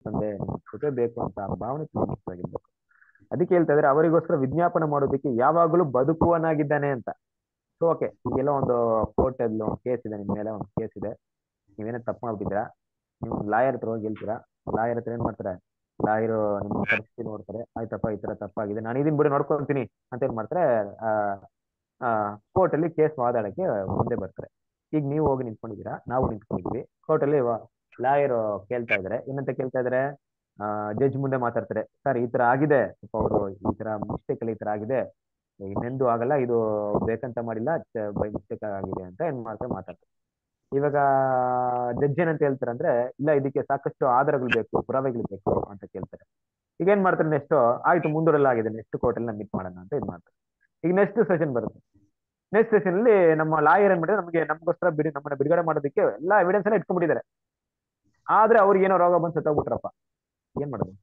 ತಂದೆ ನಿಮ್ ಕೃಪೆ ಬೇಕು ಅಂತ ಆ ಭಾವನೆ ತುಂಬಿಸ್ತಾಗಿರ್ಬೇಕು ಅದಕ್ಕೆ ಹೇಳ್ತಾ ಇದ್ರೆ ಅವರಿಗೋಸ್ಕರ ವಿಜ್ಞಾಪನೆ ಮಾಡೋದಕ್ಕೆ ಯಾವಾಗಲೂ ಬದುಕುವನಾಗಿದ್ದಾನೆ ಅಂತ ಸೊ ಓಕೆ ಈಗೆಲ್ಲ ಒಂದು ಕೋರ್ಟ್ ಅಲ್ಲಿ ಒಂದು ಕೇಸ್ ಇದೆ ನಿಮ್ ಮೇಲೆ ಒಂದು ಕೇಸ್ ಇದೆ ನೀವೇನೋ ತಪ್ಪು ಮಾಡ್ಬಿಟ್ಟಿದ್ದೀರಾ ನೀವು ಲಾಯರ್ ಹತ್ರ ಹೋಗಿ ಹೇಳ್ತೀರಾ ಲಾಯರ್ ಹತ್ರ ಏನ್ ಮಾಡ್ತಾರೆ ಲಾಯರ್ ನಿಮ್ಮ ಪರಿಸ್ಥಿತಿ ನೋಡ್ತಾರೆ ಆಯ್ತಪ್ಪ ಈ ತರ ತಪ್ಪಾಗಿದೆ ನಾನು ಇದನ್ ಬಿಡಿ ನೋಡ್ಕೊಂತೀನಿ ಅಂತ ಏನ್ ಮಾಡ್ತಾರೆ ಆ ಕೋರ್ಟ್ ಅಲ್ಲಿ ಕೇಸ್ ವಾದಾಡಕ್ಕೆ ಮುಂದೆ ಬರ್ತಾರೆ ಈಗ ನೀವು ಹೋಗಿ ನಿಂತ್ಕೊಂಡಿದ್ದೀರಾ ನಾವು ನಿಂತ್ಕೊಂಡಿದ್ವಿ ಕೋರ್ಟ್ ಅಲ್ಲಿ ಲಾಯರ್ ಕೇಳ್ತಾ ಇದಾರೆ ಏನಂತ ಕೇಳ್ತಾ ಇದಾರೆ ಜಡ್ಜ್ ಮುಂದೆ ಮಾತಾಡ್ತಾರೆ ಸರ್ ಈ ತರ ಆಗಿದೆ ಸ್ವಲ್ಪ ಅವರು ಈ ತರ ಮಿಸ್ಟೇಕ್ ಅಲ್ಲಿ ಈ ತರ ಆಗಿದೆ ಇನ್ನೆಂದು ಆಗಲ್ಲ ಇದು ಬೇಕಂತ ಮಾಡಿಲ್ಲ ಬೈ ಮಿಸ್ಟೇಕ್ ಆಗಿದೆ ಅಂತ ಏನ್ ಮಾಡ್ತಾರೆ ಮಾತಾಡ್ತಾರೆ ಇವಾಗ ಜಡ್ಜ್ ಏನಂತ ಹೇಳ್ತಾರೆ ಅಂದ್ರೆ ಇಲ್ಲ ಇದಕ್ಕೆ ಸಾಕಷ್ಟು ಆಧಾರಗಳು ಬೇಕು ಪುರಾವೆಗಳು ಬೇಕು ಅಂತ ಕೇಳ್ತಾರೆ ಈಗ ಏನ್ ಮಾಡ್ತಾರೆ ನೆಕ್ಸ್ಟ್ ಆಯ್ತು ಮುಂದೂಡಲಾಗಿದೆ ನೆಕ್ಸ್ಟ್ ಕೋರ್ಟ್ ಅಲ್ಲಿ ಮೀಟ್ ಮಾಡೋಣ ಅಂತ ಇದು ಮಾಡ್ತಾರೆ ಈಗ ನೆಕ್ಸ್ಟ್ ಸೆಷನ್ ಬರುತ್ತೆ ನೆಕ್ಸ್ಟ್ ಸೆಷನ್ ಅಲ್ಲಿ ನಮ್ಮ ಲಾಯರ್ ಏನ್ ಮಾಡಿದ್ರೆ ನಮಗೆ ನಮಗೋಸ್ಕರ ಬಿಡಿ ನಮ್ಮನ್ನ ಬಿಡುಗಡೆ ಮಾಡೋದಕ್ಕೆ ಎಲ್ಲಾ ಎವಿಡೆನ್ಸ್ ಎಲ್ಲ ಇಟ್ಕೊಂಡ್ಬಿಟ್ಟಿದ್ದಾರೆ ಆದ್ರೆ ಅವ್ರಿಗೆ ಏನೋ ರೋಗ ಬಂದು ಸತ್ತೋಗ್ಬಿಟ್ರಪ್ಪ ಏನ್ ಮಾಡೋದು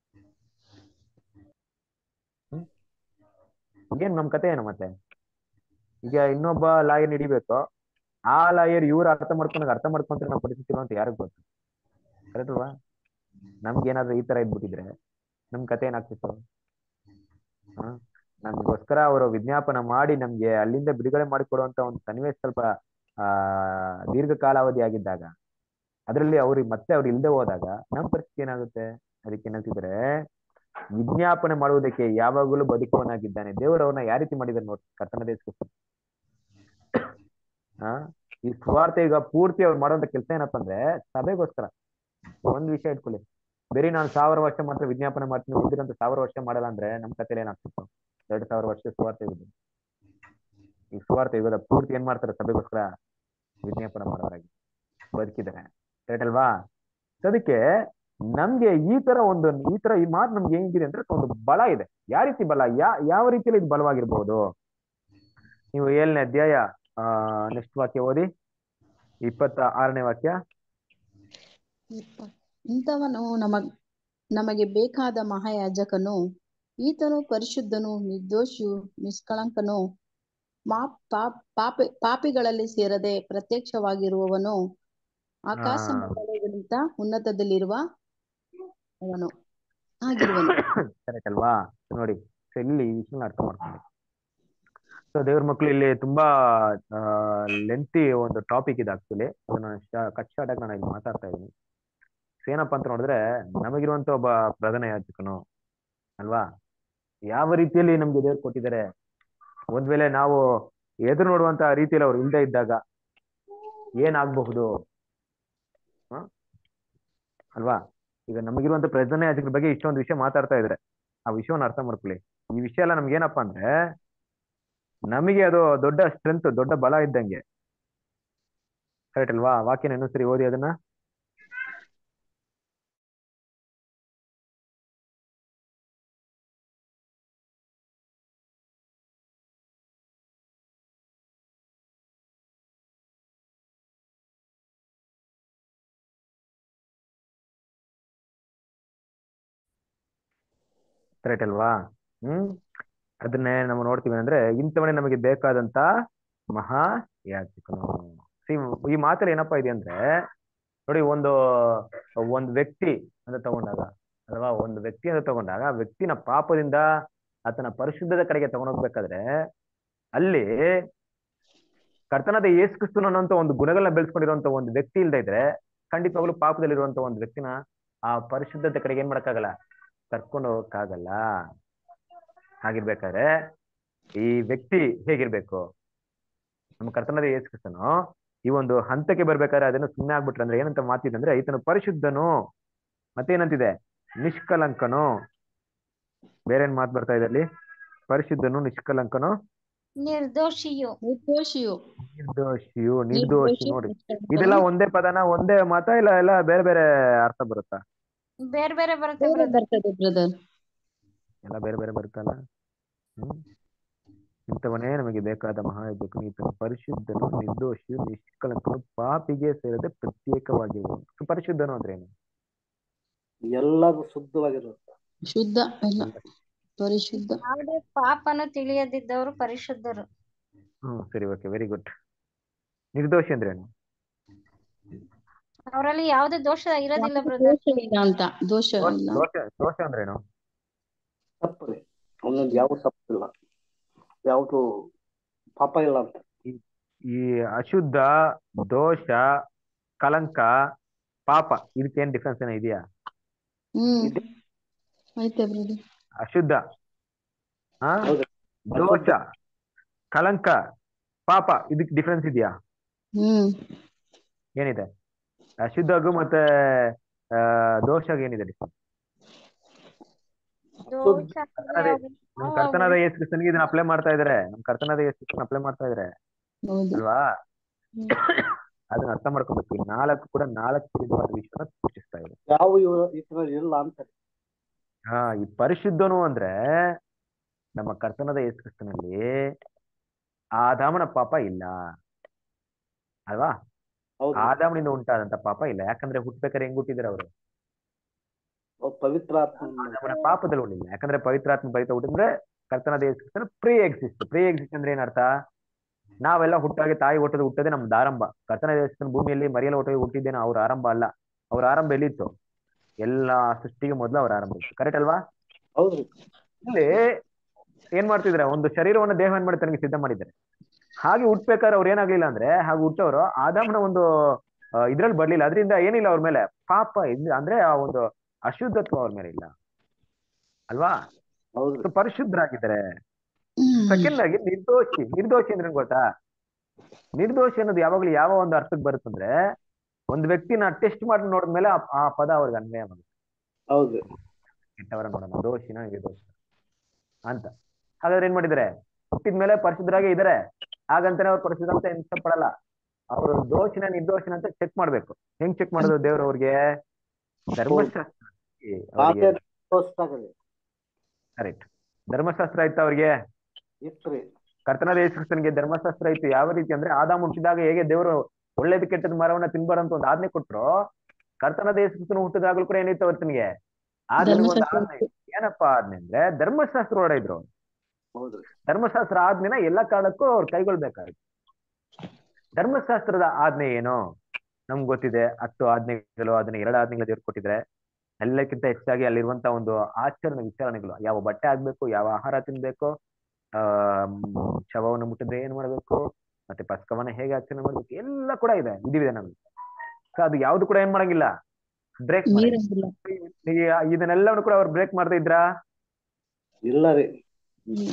ಹ್ಮ್ ಏನ್ ನಮ್ ಕತೆ ಏನು ಮತ್ತೆ ಈಗ ಇನ್ನೊಬ್ಬ ಲಾಯರ್ ಹಿಡಿಬೇಕು ಆ ಲಾಯರ್ ಇವ್ರು ಅರ್ಥ ಮಾಡ್ಕೊಂಡಾಗ ಅರ್ಥ ಮಾಡ್ಕೊಂತಾರೆ ನಮ್ಮ ಪರಿಸ್ಥಿತಿ ಅಂತ ಯಾರಿಗ್ ಗೊತ್ತು ಕರೆಕ್ಟ್ ಅಲ್ವಾ ನಮ್ಗೆ ಏನಾದ್ರು ಈ ತರ ಇದ್ಬಿಟ್ಟಿದ್ರೆ ನಮ್ ಕತೆ ಏನಾಗ್ತಿತ್ತು ಹ ನಮ್ಗೋಸ್ಕರ ಅವರು ವಿಜ್ಞಾಪನ ಮಾಡಿ ನಮ್ಗೆ ಅಲ್ಲಿಂದ ಬಿಡುಗಡೆ ಮಾಡಿಕೊಡುವಂತ ಒಂದು ಸನ್ನಿವೇಶ ಸ್ವಲ್ಪ ಆ ದೀರ್ಘಕಾಲಾವಧಿ ಆಗಿದ್ದಾಗ ಅದರಲ್ಲಿ ಅವ್ರಿಗೆ ಮತ್ತೆ ಅವ್ರು ಇಲ್ಲದೆ ಹೋದಾಗ ನಮ್ಮ ಪರಿಸ್ಥಿತಿ ಏನಾಗುತ್ತೆ ಅದಕ್ಕೆ ಏನಂತಿದ್ರೆ ವಿಜ್ಞಾಪನೆ ಮಾಡುವುದಕ್ಕೆ ಯಾವಾಗಲೂ ಬದುಕುವನಾಗಿದ್ದಾನೆ ದೇವರು ಅವ್ರನ್ನ ಯಾವ ರೀತಿ ಮಾಡಿದಾರೆ ನೋಡಿ ಕರ್ತನ ದೇಶಕ್ಕೆ ಆ ಈ ಸ್ವಾರ್ಥ ಈಗ ಪೂರ್ತಿ ಅವ್ರು ಮಾಡುವಂತ ಕೆಲಸ ಏನಪ್ಪಾ ಅಂದ್ರೆ ಸಭೆಗೋಸ್ಕರ ಒಂದ್ ವಿಷಯ ಇಟ್ಕೊಳ್ಳಿ ಬೇರೆ ನಾನು ಸಾವಿರ ವರ್ಷ ಮಾತ್ರ ವಿಜ್ಞಾಪನೆ ಮಾಡ್ತೀನಿ ಉಳಿದಿರಂತ ಸಾವಿರ ವರ್ಷ ಮಾಡಲ್ಲ ಅಂದ್ರೆ ನಮ್ ಕಥೆಲಿ ಏನಾಗ್ತಿತ್ತು ಎರಡ್ ಸಾವಿರ ವರ್ಷ ಸ್ವಾರ್ಥ ಯುಗ ಈ ಸ್ವಾರ್ಥ ಯುಗದ ಪೂರ್ತಿ ಏನ್ ಮಾಡ್ತಾರೆ ಸಭೆಗೋಸ್ಕರ ವಿಜ್ಞಾಪನೆ ಮಾಡೋರಾಗಿ ಬದುಕಿದ್ದಾರೆ ಕರೆಕ್ಟ್ ಅಲ್ವಾ ಅದಕ್ಕೆ ನಮ್ಗೆ ಈ ತರ ಒಂದು ಈ ತರ ಈ ಮಾತು ನಮ್ಗೆ ಹೆಂಗಿದೆ ಅಂದ್ರೆ ಒಂದು ಬಲ ಇದೆ ಯಾವ ರೀತಿ ಬಲ ಯಾ ಯಾವ ರೀತಿಯಲ್ಲಿ ಇದು ಬಲವಾಗಿರ್ಬೋದು ನೀವು ಏಳನೇ ಅಧ್ಯಾಯ ಆ ನೆಕ್ಸ್ಟ್ ವಾಕ್ಯ ಓದಿ ಇಪ್ಪತ್ತ ಆರನೇ ವಾಕ್ಯ ಇಂಥವನು ನಮ ನಮಗೆ ಬೇಕಾದ ಮಹಾಯಾಜಕನು ಈತನು ಪರಿಶುದ್ಧನು ನಿರ್ದೋಷಿಯು ನಿಷ್ಕಳಂಕನು ಮಾ ಪಾಪ್ ಪಾಪಿ ಪಾಪಿಗಳಲ್ಲಿ ಸೇರದೆ ಪ್ರತ್ಯಕ್ಷವಾಗಿರುವವನು ಆಕಾಶ ಹಾ. ಮಂಡಲಗಳಿಗಿಂತ ಉನ್ನತದಲ್ಲಿರುವ ಅವನು ಆಗಿರುವನು ಕರೆಕ್ಟ್ ಅಲ್ವಾ ನೋಡಿ ಸೊ ಇಲ್ಲಿ ಈ ವಿಷಯನ ಅರ್ಥ ಮಾಡ್ಕೊಂಡು ಸೊ ದೇವ್ರ ಮಕ್ಳು ಇಲ್ಲಿ ತುಂಬಾ ಲೆಂತಿ ಒಂದು ಟಾಪಿಕ್ ಇದೆ ಆಕ್ಚುಲಿ ಅದನ್ನ ಕಟ್ ಶಾರ್ಟ್ ಆಗಿ ನಾನು ಇಲ್ಲಿ ಮಾತಾಡ್ತಾ ಇದ್ದೀನಿ ಸೊ ಏನಪ್ಪಾ ಅಂತ ನೋಡಿದ್ರೆ ನಮಗಿರುವಂತ ಒಬ್ಬ ಪ್ರಧಾನ ಯಾಜಕನು ಅಲ್ವಾ ಯಾವ ರೀತಿಯಲ್ಲಿ ನಮ್ಗೆ ದೇವ್ರು ಕೊಟ್ಟಿದ್ದಾರೆ ಒಂದ್ ವೇಳೆ ನಾವು ಎದುರು ನೋಡುವಂತ ರೀತಿಯಲ್ಲಿ ಅವ್ರು ಇಲ್ದೇ ಇದ್ದಾಗ ಏನಾಗಬಹುದು ಹ? ಅಲ್ವಾ ಈಗ ನಮಗಿರುವಂತ ಪ್ರಧಾನ ಯಾಜಕರ ಬಗ್ಗೆ ಇಷ್ಟೊಂದು ವಿಷಯ ಮಾತಾಡ್ತಾ ಇದ್ರೆ ಆ ವಿಷಯವನ್ನ ಅರ್ಥ ಮಾಡ್ಕೊಳ್ಳಿ ಈ ವಿಷಯ ಎಲ್ಲ ನಮ್ಗೆ ಏನಪ್ಪಾ ಅಂದ್ರೆ ನಮಗೆ ಅದು ದೊಡ್ಡ ಸ್ಟ್ರೆಂತ್ ದೊಡ್ಡ ಬಲ ಇದ್ದಂಗೆ ಕರೆಕ್ಟ್ ಅಲ್ವಾ ವಾಕ್ಯನ ಇನ್ನೊಂದ್ ಸರಿ ಓದಿ ಅದನ್ನ ಕರೆಕ್ಟ್ ಅಲ್ವಾ ಹ್ಮ್ ಅದನ್ನೇ ನಾವು ನೋಡ್ತೀವಿ ಅಂದ್ರೆ ಇಂಥವನೇ ನಮಗೆ ಬೇಕಾದಂತ ಮಹಾ ಯಾಜಕನು See, ಈ ಮಾತಲ್ಲಿ ಏನಪ್ಪಾ ಇದೆ ಅಂದ್ರೆ ನೋಡಿ ಒಂದು ಒಂದು ವ್ಯಕ್ತಿ ಅಂತ ತಗೊಂಡಾಗ ಅಲ್ವಾ ಒಂದು ವ್ಯಕ್ತಿ ಅಂತ ತಗೊಂಡಾಗ ಆ ವ್ಯಕ್ತಿನ ಪಾಪದಿಂದ ಆತನ ಪರಿಶುದ್ಧದ ಕಡೆಗೆ ತಗೊಂಡೋಗ್ಬೇಕಾದ್ರೆ ಅಲ್ಲಿ ಕರ್ತನಾದ ಯೇಸು ಕ್ರಿಸ್ತನು ಅನ್ನೋಂಥ ಒಂದು ಗುಣಗಳನ್ನ ಬೆಳೆಸ್ಕೊಂಡಿರುವಂತ ಒಂದು ವ್ಯಕ್ತಿ ಇಲ್ದೇ ಇದ್ರೆ ಖಂಡಿತವಾಗ್ಲೂ ಪಾಪದಲ್ಲಿರುವಂತ ಒಂದು ವ್ಯಕ್ತಿನ ಆ ಪರಿಶುದ್ಧತೆ ಕಡೆಗೆ ಏನ್ ಮಾಡಕ್ಕಾಗಲ್ಲ ಕರ್ಕೊಂಡು ಹೋಗಕ್ಕಾಗಲ್ಲ ಹಾಗಿರ್ಬೇಕಾದ್ರೆ ಈ ವ್ಯಕ್ತಿ ಹೇಗಿರ್ಬೇಕು ನಮ್ಮ ಕರ್ತನಾದ ಯೇಸು ಕ್ರಿಸ್ತನು ಈ ಒಂದು ಹಂತಕ್ಕೆ ಬರ್ಬೇಕಾದ್ರೆ ಅದನ್ನು ಸುಮ್ಮನೆ ಆಗ್ಬಿಟ್ರೆ ಅಂದ್ರೆ ಏನಂತ ಮಾತಿದೆ ಅಂದ್ರೆ ಈತನು ಪರಿಶುದ್ಧನು ಮತ್ತೇನಂತಿದೆ ನಿಷ್ಕಲಂಕನು ಬೇರೆ ಏನ್ ಮಾತು ಬರ್ತಾ ಇದೆ ಅಲ್ಲಿ ಪರಿಶುದ್ಧನು ನಿಷ್ಕಲಂಕನು ನಿರ್ದೋಷಿಯು ನಿರ್ದೋಷಿಯು ನಿರ್ದೋಷಿಯು ನಿರ್ದೋಷಿ ನೋಡಿ ನಿಷ್ಕಳಂಕನು, ಇದೆಲ್ಲ ಒಂದೇ ಪದನ ಒಂದೇ ಮಾತಾ ಇಲ್ಲ ಎಲ್ಲ ಬೇರೆ ಬೇರೆ ಅರ್ಥ ಬರುತ್ತಾ ಬೇರೆ ಬೇರೆ ಬರುತ್ತೆ ಬೇರೆ ಬ್ರದರ್ ಬರ್ತದೆ ಬ್ರದರ್ ಎಲ್ಲ ಬೇರೆ ಬೇರೆ ಬರುತ್ತಲ್ಲ ಹ್ಮ್ ಇಂಥವನೇ ನಮಗೆ ಬೇಕಾದ ಮಹಾಯಾಜಕನು ಈತನು ಪರಿಶುದ್ಧನು ನಿರ್ದೋಷಿಯು ನಿಷ್ಕಲಂಕನು ಪಾಪಿಗೆ ಸೇರದೆ ಪ್ರತ್ಯೇಕವಾಗಿರುವನು ಪರಿಶುದ್ಧನು ಅಂದ್ರೆ ಏನು ಎಲ್ಲರೂ ಶುದ್ಧವಾಗಿರುತ್ತೆ ಶುದ್ಧ ಎಲ್ಲ ಪರಿಶುದ್ಧ ಯಾವುದೇ ಪಾಪನು ತಿಳಿಯದಿದ್ದವರು ಪರಿಶುದ್ಧರು ಹ್ಮ್ ಸರಿ ಓಕೆ ವೆರಿ ಗುಡ್ ನಿರ್ದೋಷಿ ಅಂದ್ರೆ ಏನು ಅವರಲ್ಲಿ ಯಾವುದೇ ದೋಷ ಇರೋದಿಲ್ಲ ಬ್ರದರ್ ದೋಷ ಇಲ್ಲ ಅಂತ ದೋಷ ದೋಷ ಇಲ್ಲ ದೋಷ ದೋಷ ಅಂದ್ರೇನು ತಪ್ಪು ರೀ ಅವನೊಂದು ಯಾವ ತಪ್ಪಿಲ್ಲ ಯಾವುದು ಪಾಪ ಇಲ್ಲ ಅಂತ ಈ ಅಶುದ್ಧ ದೋಷ ಕಲಂಕ ಪಾಪ ಇದಕ್ಕೇನ್ ಡಿಫ್ರೆನ್ಸ್ ಏನೋ ಇದೆಯಾ ಹ್ಮ್ ಇದೆ. ಆಯ್ತಾ ಬ್ರದರ್ ಅಶುದ್ಧ ಆ ಹೌದು. ದೋಷ ಕಲಂಕ ಪಾಪ ಇದಕ್ಕೆ ಡಿಫ್ರೆನ್ಸ್ ಇದೆಯಾ ಹ್ಮ್ ಏನಿದೆ ಅಶುದ್ಧಗೂ ಮತ್ತೆ ಆ, ದೋಷಗೂ ಏನಿದೆ difference? ದೋಷ ಅದೇ, ಯಾವ್ದು? ನಮ್ ಆ, ಕರ್ತನಾದ ಯೇಸು ಕ್ರಿಸ್ತನಿಗೆ ಇದನ್ನ ಅಪ್ಲೈ ಮಾಡ್ತಾ ಇದಾರೆ ನಮ್ ಕರ್ತನಾದ ಯೇಸು ಕ್ರಿಸ್ತನ ಅಪ್ಲೈ ಮಾಡ್ತಾ ಇದಾರೆ ಹೌದು ಅಲ್ವಾ ಹ್ಮ್. ಅದನ್ನ ಅರ್ಥ ಮಾಡ್ಕೊಬೇಕು ಈ ನಾಲ್ಕು ಕೂಡ ನಾಲ್ಕು ವಿಧವಾದ ವಿಷಯನ ಸೂಚಿಸ್ತಾ ಇದೆ ಯಾವ ಇವ- ಈ ತರ ಇಲ್ಲ ಅಂತ ಹಾ ಈ ಪರಿಶುದ್ಧನು ಅಂದ್ರೆ ನಮ್ಮ ಕರ್ತನದ ಯೇಸು ಕ್ರಿಸ್ತನಲ್ಲಿ ಆದಾಮನ ಪಾಪ ಇಲ್ಲ ಅಲ್ವಾ ಹೌದು ಆದಾಮನಿಂದ ಉಂಟಾದಂತ ಪಾಪ ಇಲ್ಲ ಯಾಕಂದ್ರೆ ಹುಟ್ಬೇಕಾದ್ರೆ ಹೆಂಗ್ ಹುಟ್ಟಿದ್ರೆ ಅವರು ಅವ್ರು ಪವಿತ್ರ ಆತ್ಮ ಆದಾಮನ ಪಾಪದಲ್ಲಿ ಹುಟ್ಟಿಲ್ಲ ಯಾಕಂದ್ರೆ ಪವಿತ್ರಾತ್ಮ ಬೈತ ಹುಟ್ಟಿದ್ರೆ ಕರ್ತನದ ಯೇಸು ಕ್ರಿಸ್ತನ ಪ್ರೀ ಎಕ್ಸಿಸ್ಟ್ ಪ್ರೀ ಎಕ್ಸಿಸ್ಟ್ ಅಂದ್ರೆ ಏನರ್ಥ ನಾವೆಲ್ಲ ಹುಟ್ಟಾಗಿ ತಾಯಿ ಹುಟ್ಟದ ಹುಟ್ಟದೆ ನಮ್ದು ಆರಂಭ ಕರ್ತನ ದೇವಸ್ಥಾನ ಭೂಮಿಯಲ್ಲಿ ಮರಿಯಲ್ಲ ಹುಟ್ಟಾಗಿ ಹುಟ್ಟಿದ್ದೇನೆ ಅವ್ರ ಆರಂಭ ಅಲ್ಲ ಅವ್ರ ಆರಂಭ ಎಲ್ಲಿತ್ತು ಎಲ್ಲಾ ಸೃಷ್ಟಿಗೆ ಮೊದಲು ಅವ್ರ ಆರಂಭ ಇತ್ತು ಕರೆಕ್ಟ್ ಅಲ್ವಾ ಹೌದ್ರಿ ಇಲ್ಲಿ ಏನ್ ಮಾಡ್ತಿದ್ರೆ ಒಂದು ಶರೀರವನ್ನ ದೇಹ ಏನ್ ಮಾಡಿ ತನಗೆ ಸಿದ್ಧ ಮಾಡಿದ್ದಾರೆ ಹಾಗೆ ಹುಟ್ಬೇಕಾದ್ರೆ ಅವ್ರು ಏನಾಗ್ಲಿಲ್ಲ ಅಂದ್ರೆ ಹಾಗೆ ಹುಟ್ಟವರು ಆದಾಮನ ಒಂದು ಆ, ಇದ್ರಲ್ಲಿ ಬರ್ಲಿಲ್ಲ ಅದರಿಂದ ಏನಿಲ್ಲ ಅವ್ರ ಮೇಲೆ ಪಾಪ ಇದ್ ಅಂದ್ರೆ ಆ ಒಂದು ಅಶುದ್ಧತ್ವ ಅವ್ರ ಮೇಲೆ ಇಲ್ಲ ಅಲ್ವಾ ಹೌದ್ರಿ So ಪರಿಶುದ್ಧರಾಗಿದ್ದಾರೆ ಹ್ಮ್. ಸೆಕೆಂಡ್ ಆಗಿ ನಿರ್ದೋಷಿ ನಿರ್ದೋಷಿ ಅಂದ್ರೆ ಏನ್ ಗೊತ್ತಾ ನಿರ್ದೋಷಿ ಅನ್ನೋದು ಯಾವಾಗ್ಲೂ ಯಾವ ಒಂದು ಅರ್ಥಕ್ಕೆ ಬರುತ್ತಂದ್ರೆ ಒಂದು ವ್ಯಕ್ತಿನ ಟೆಸ್ಟ್ ಮಾಡಿ ನೋಡಿದ್ಮೇಲೆ ಆ- ಆ ಪದ ಅವ್ರಿಗೆ ಅನ್ವಯ ಆಗುತ್ತೆ ಹೌದ್ರಿ ಕೆಟ್ಟವರ ನೋಡೋಣ ದೋಷಿನ ನಿರ್ದೋಷ ಅಂತ ಹಾಗಾದ್ರೆ ಏನ್ ಮಾಡಿದ್ದಾರೆ ಹುಟ್ಟಿದ್ಮೇಲೆ ಪರಿಶುದ್ಧರಾಗೇ ಇದಾರೆ ಹಾಗಂತಾನೆ ಅವ್ರು ಪರಿಶುದ್ಧ ಅಂತ ಎನ್ಸಪಡಲ್ಲ ಅವರು ದೋಷಿನ ನಿರ್ದೋಷಿನ ಅಂತ ಚೆಕ್ ಮಾಡ್ಬೇಕು ಹೆಂಗ್ ಚೆಕ್ ಮಾಡೋದು ದೇವ್ರು ಅವ್ರಿಗೆ ಧರ್ಮಶಾಸ್ತ್ರ ಆಕೆ ತೋರ್ಸ್ತಾಗದೆ ಕರೆಕ್ಟ್ ಧರ್ಮಶಾಸ್ತ್ರ ಆಯ್ತಾ ಅವ್ರಿಗೆ ಇತ್ರಿ ಕರ್ತನಾದ ಯೇಸುಕ್ರಿಸ್ತನಿಗೆ ಧರ್ಮಶಾಸ್ತ್ರ ಇತ್ತು ಯಾವ ರೀತಿ ಅಂದ್ರೆ ಆದಾಮ ಹುಟ್ಟಿದಾಗ ಹೇಗೆ ದೇವರು ಒಳ್ಳೇದು ಕೆಟ್ಟದ ಮರವನ್ನ ತಿನ್ಬಾರಂತ ಒಂದು ಆಜ್ಞೆ ಕೊಟ್ರು ಕರ್ತನಾದ ಯೇಸುಕ್ರಿಸ್ತನ ಹುಟ್ಟಿದಾಗ್ಲೂ ಕೂಡ ಏನಿತ್ತು ಅವತ್ತನಿಗೆ ಆಜ್ಞೆ ಒಂದು ಧರ್ಮಶಾಸ್ತ್ರ ಆಜ್ಞೆ ಏನಪ್ಪಾ ಆಜ್ಞೆ ಅಂದ್ರೆ ಧರ್ಮಶಾಸ್ತ್ರ ಹೊಡೆದ್ರು ಹೌದ್ರಿ ಧರ್ಮಶಾಸ್ತ್ರ ಆಜ್ಞೆನ ಎಲ್ಲ ಕಾರಣಕ್ಕೂ ಅವ್ರು ಕೈಗೊಳ್ಬೇಕಾಗುತ್ತೆ ಧರ್ಮಶಾಸ್ತ್ರದ ಆಜ್ಞೆ ಏನು ನಮ್ಗೆ ಗೊತ್ತಿದೆ ಹತ್ತು ಆಜ್ಞೆಗಳು ಅದನ್ನ ಎರಡು ಆಜ್ಞೆಗಳು ದೇವ್ರು ಕೊಟ್ಟಿದ್ರೆ ಎಲ್ಲಕ್ಕಿಂತ ಹೆಚ್ಚಾಗಿ ಅಲ್ಲಿರುವಂತ ಒಂದು ಆಚರಣೆ ವಿಚಾರಣೆಗಳು ಯಾವ ಬಟ್ಟೆ ಆಗ್ಬೇಕು ಯಾವ ಆಹಾರ ತಿನ್ಬೇಕು ಆ ಮ್, ಶವವನ್ನು ಮುಟ್ಟಿದ್ರೆ ಏನ್ ಮಾಡ್ಬೇಕು ಮತ್ತೆ ಪಸ್ಕವನ್ನ ಹೇಗೆ ಆಚರಣೆ ಮಾಡ್ಬೇಕು ಎಲ್ಲ ಕೂಡ ಇದೆ ವಿಧಿವಿದೆ ನಮ್ಗೆ ಸೊ ಅದು ಯಾವ್ದು ಕೂಡ ಏನ್ ಮಾಡಂಗಿಲ್ಲ ಬ್ರೇಕ್ ಮೀರಂಗಿಲ್ಲ ಇದನ್ನೆಲ್ಲವನ್ನು ಕೂಡ ಅವ್ರು ಬ್ರೇಕ್ ಮಾಡ್ತಾ ಇದ್ರಾ ಇಲ್ಲ ರೀ ಹ್ಮ್.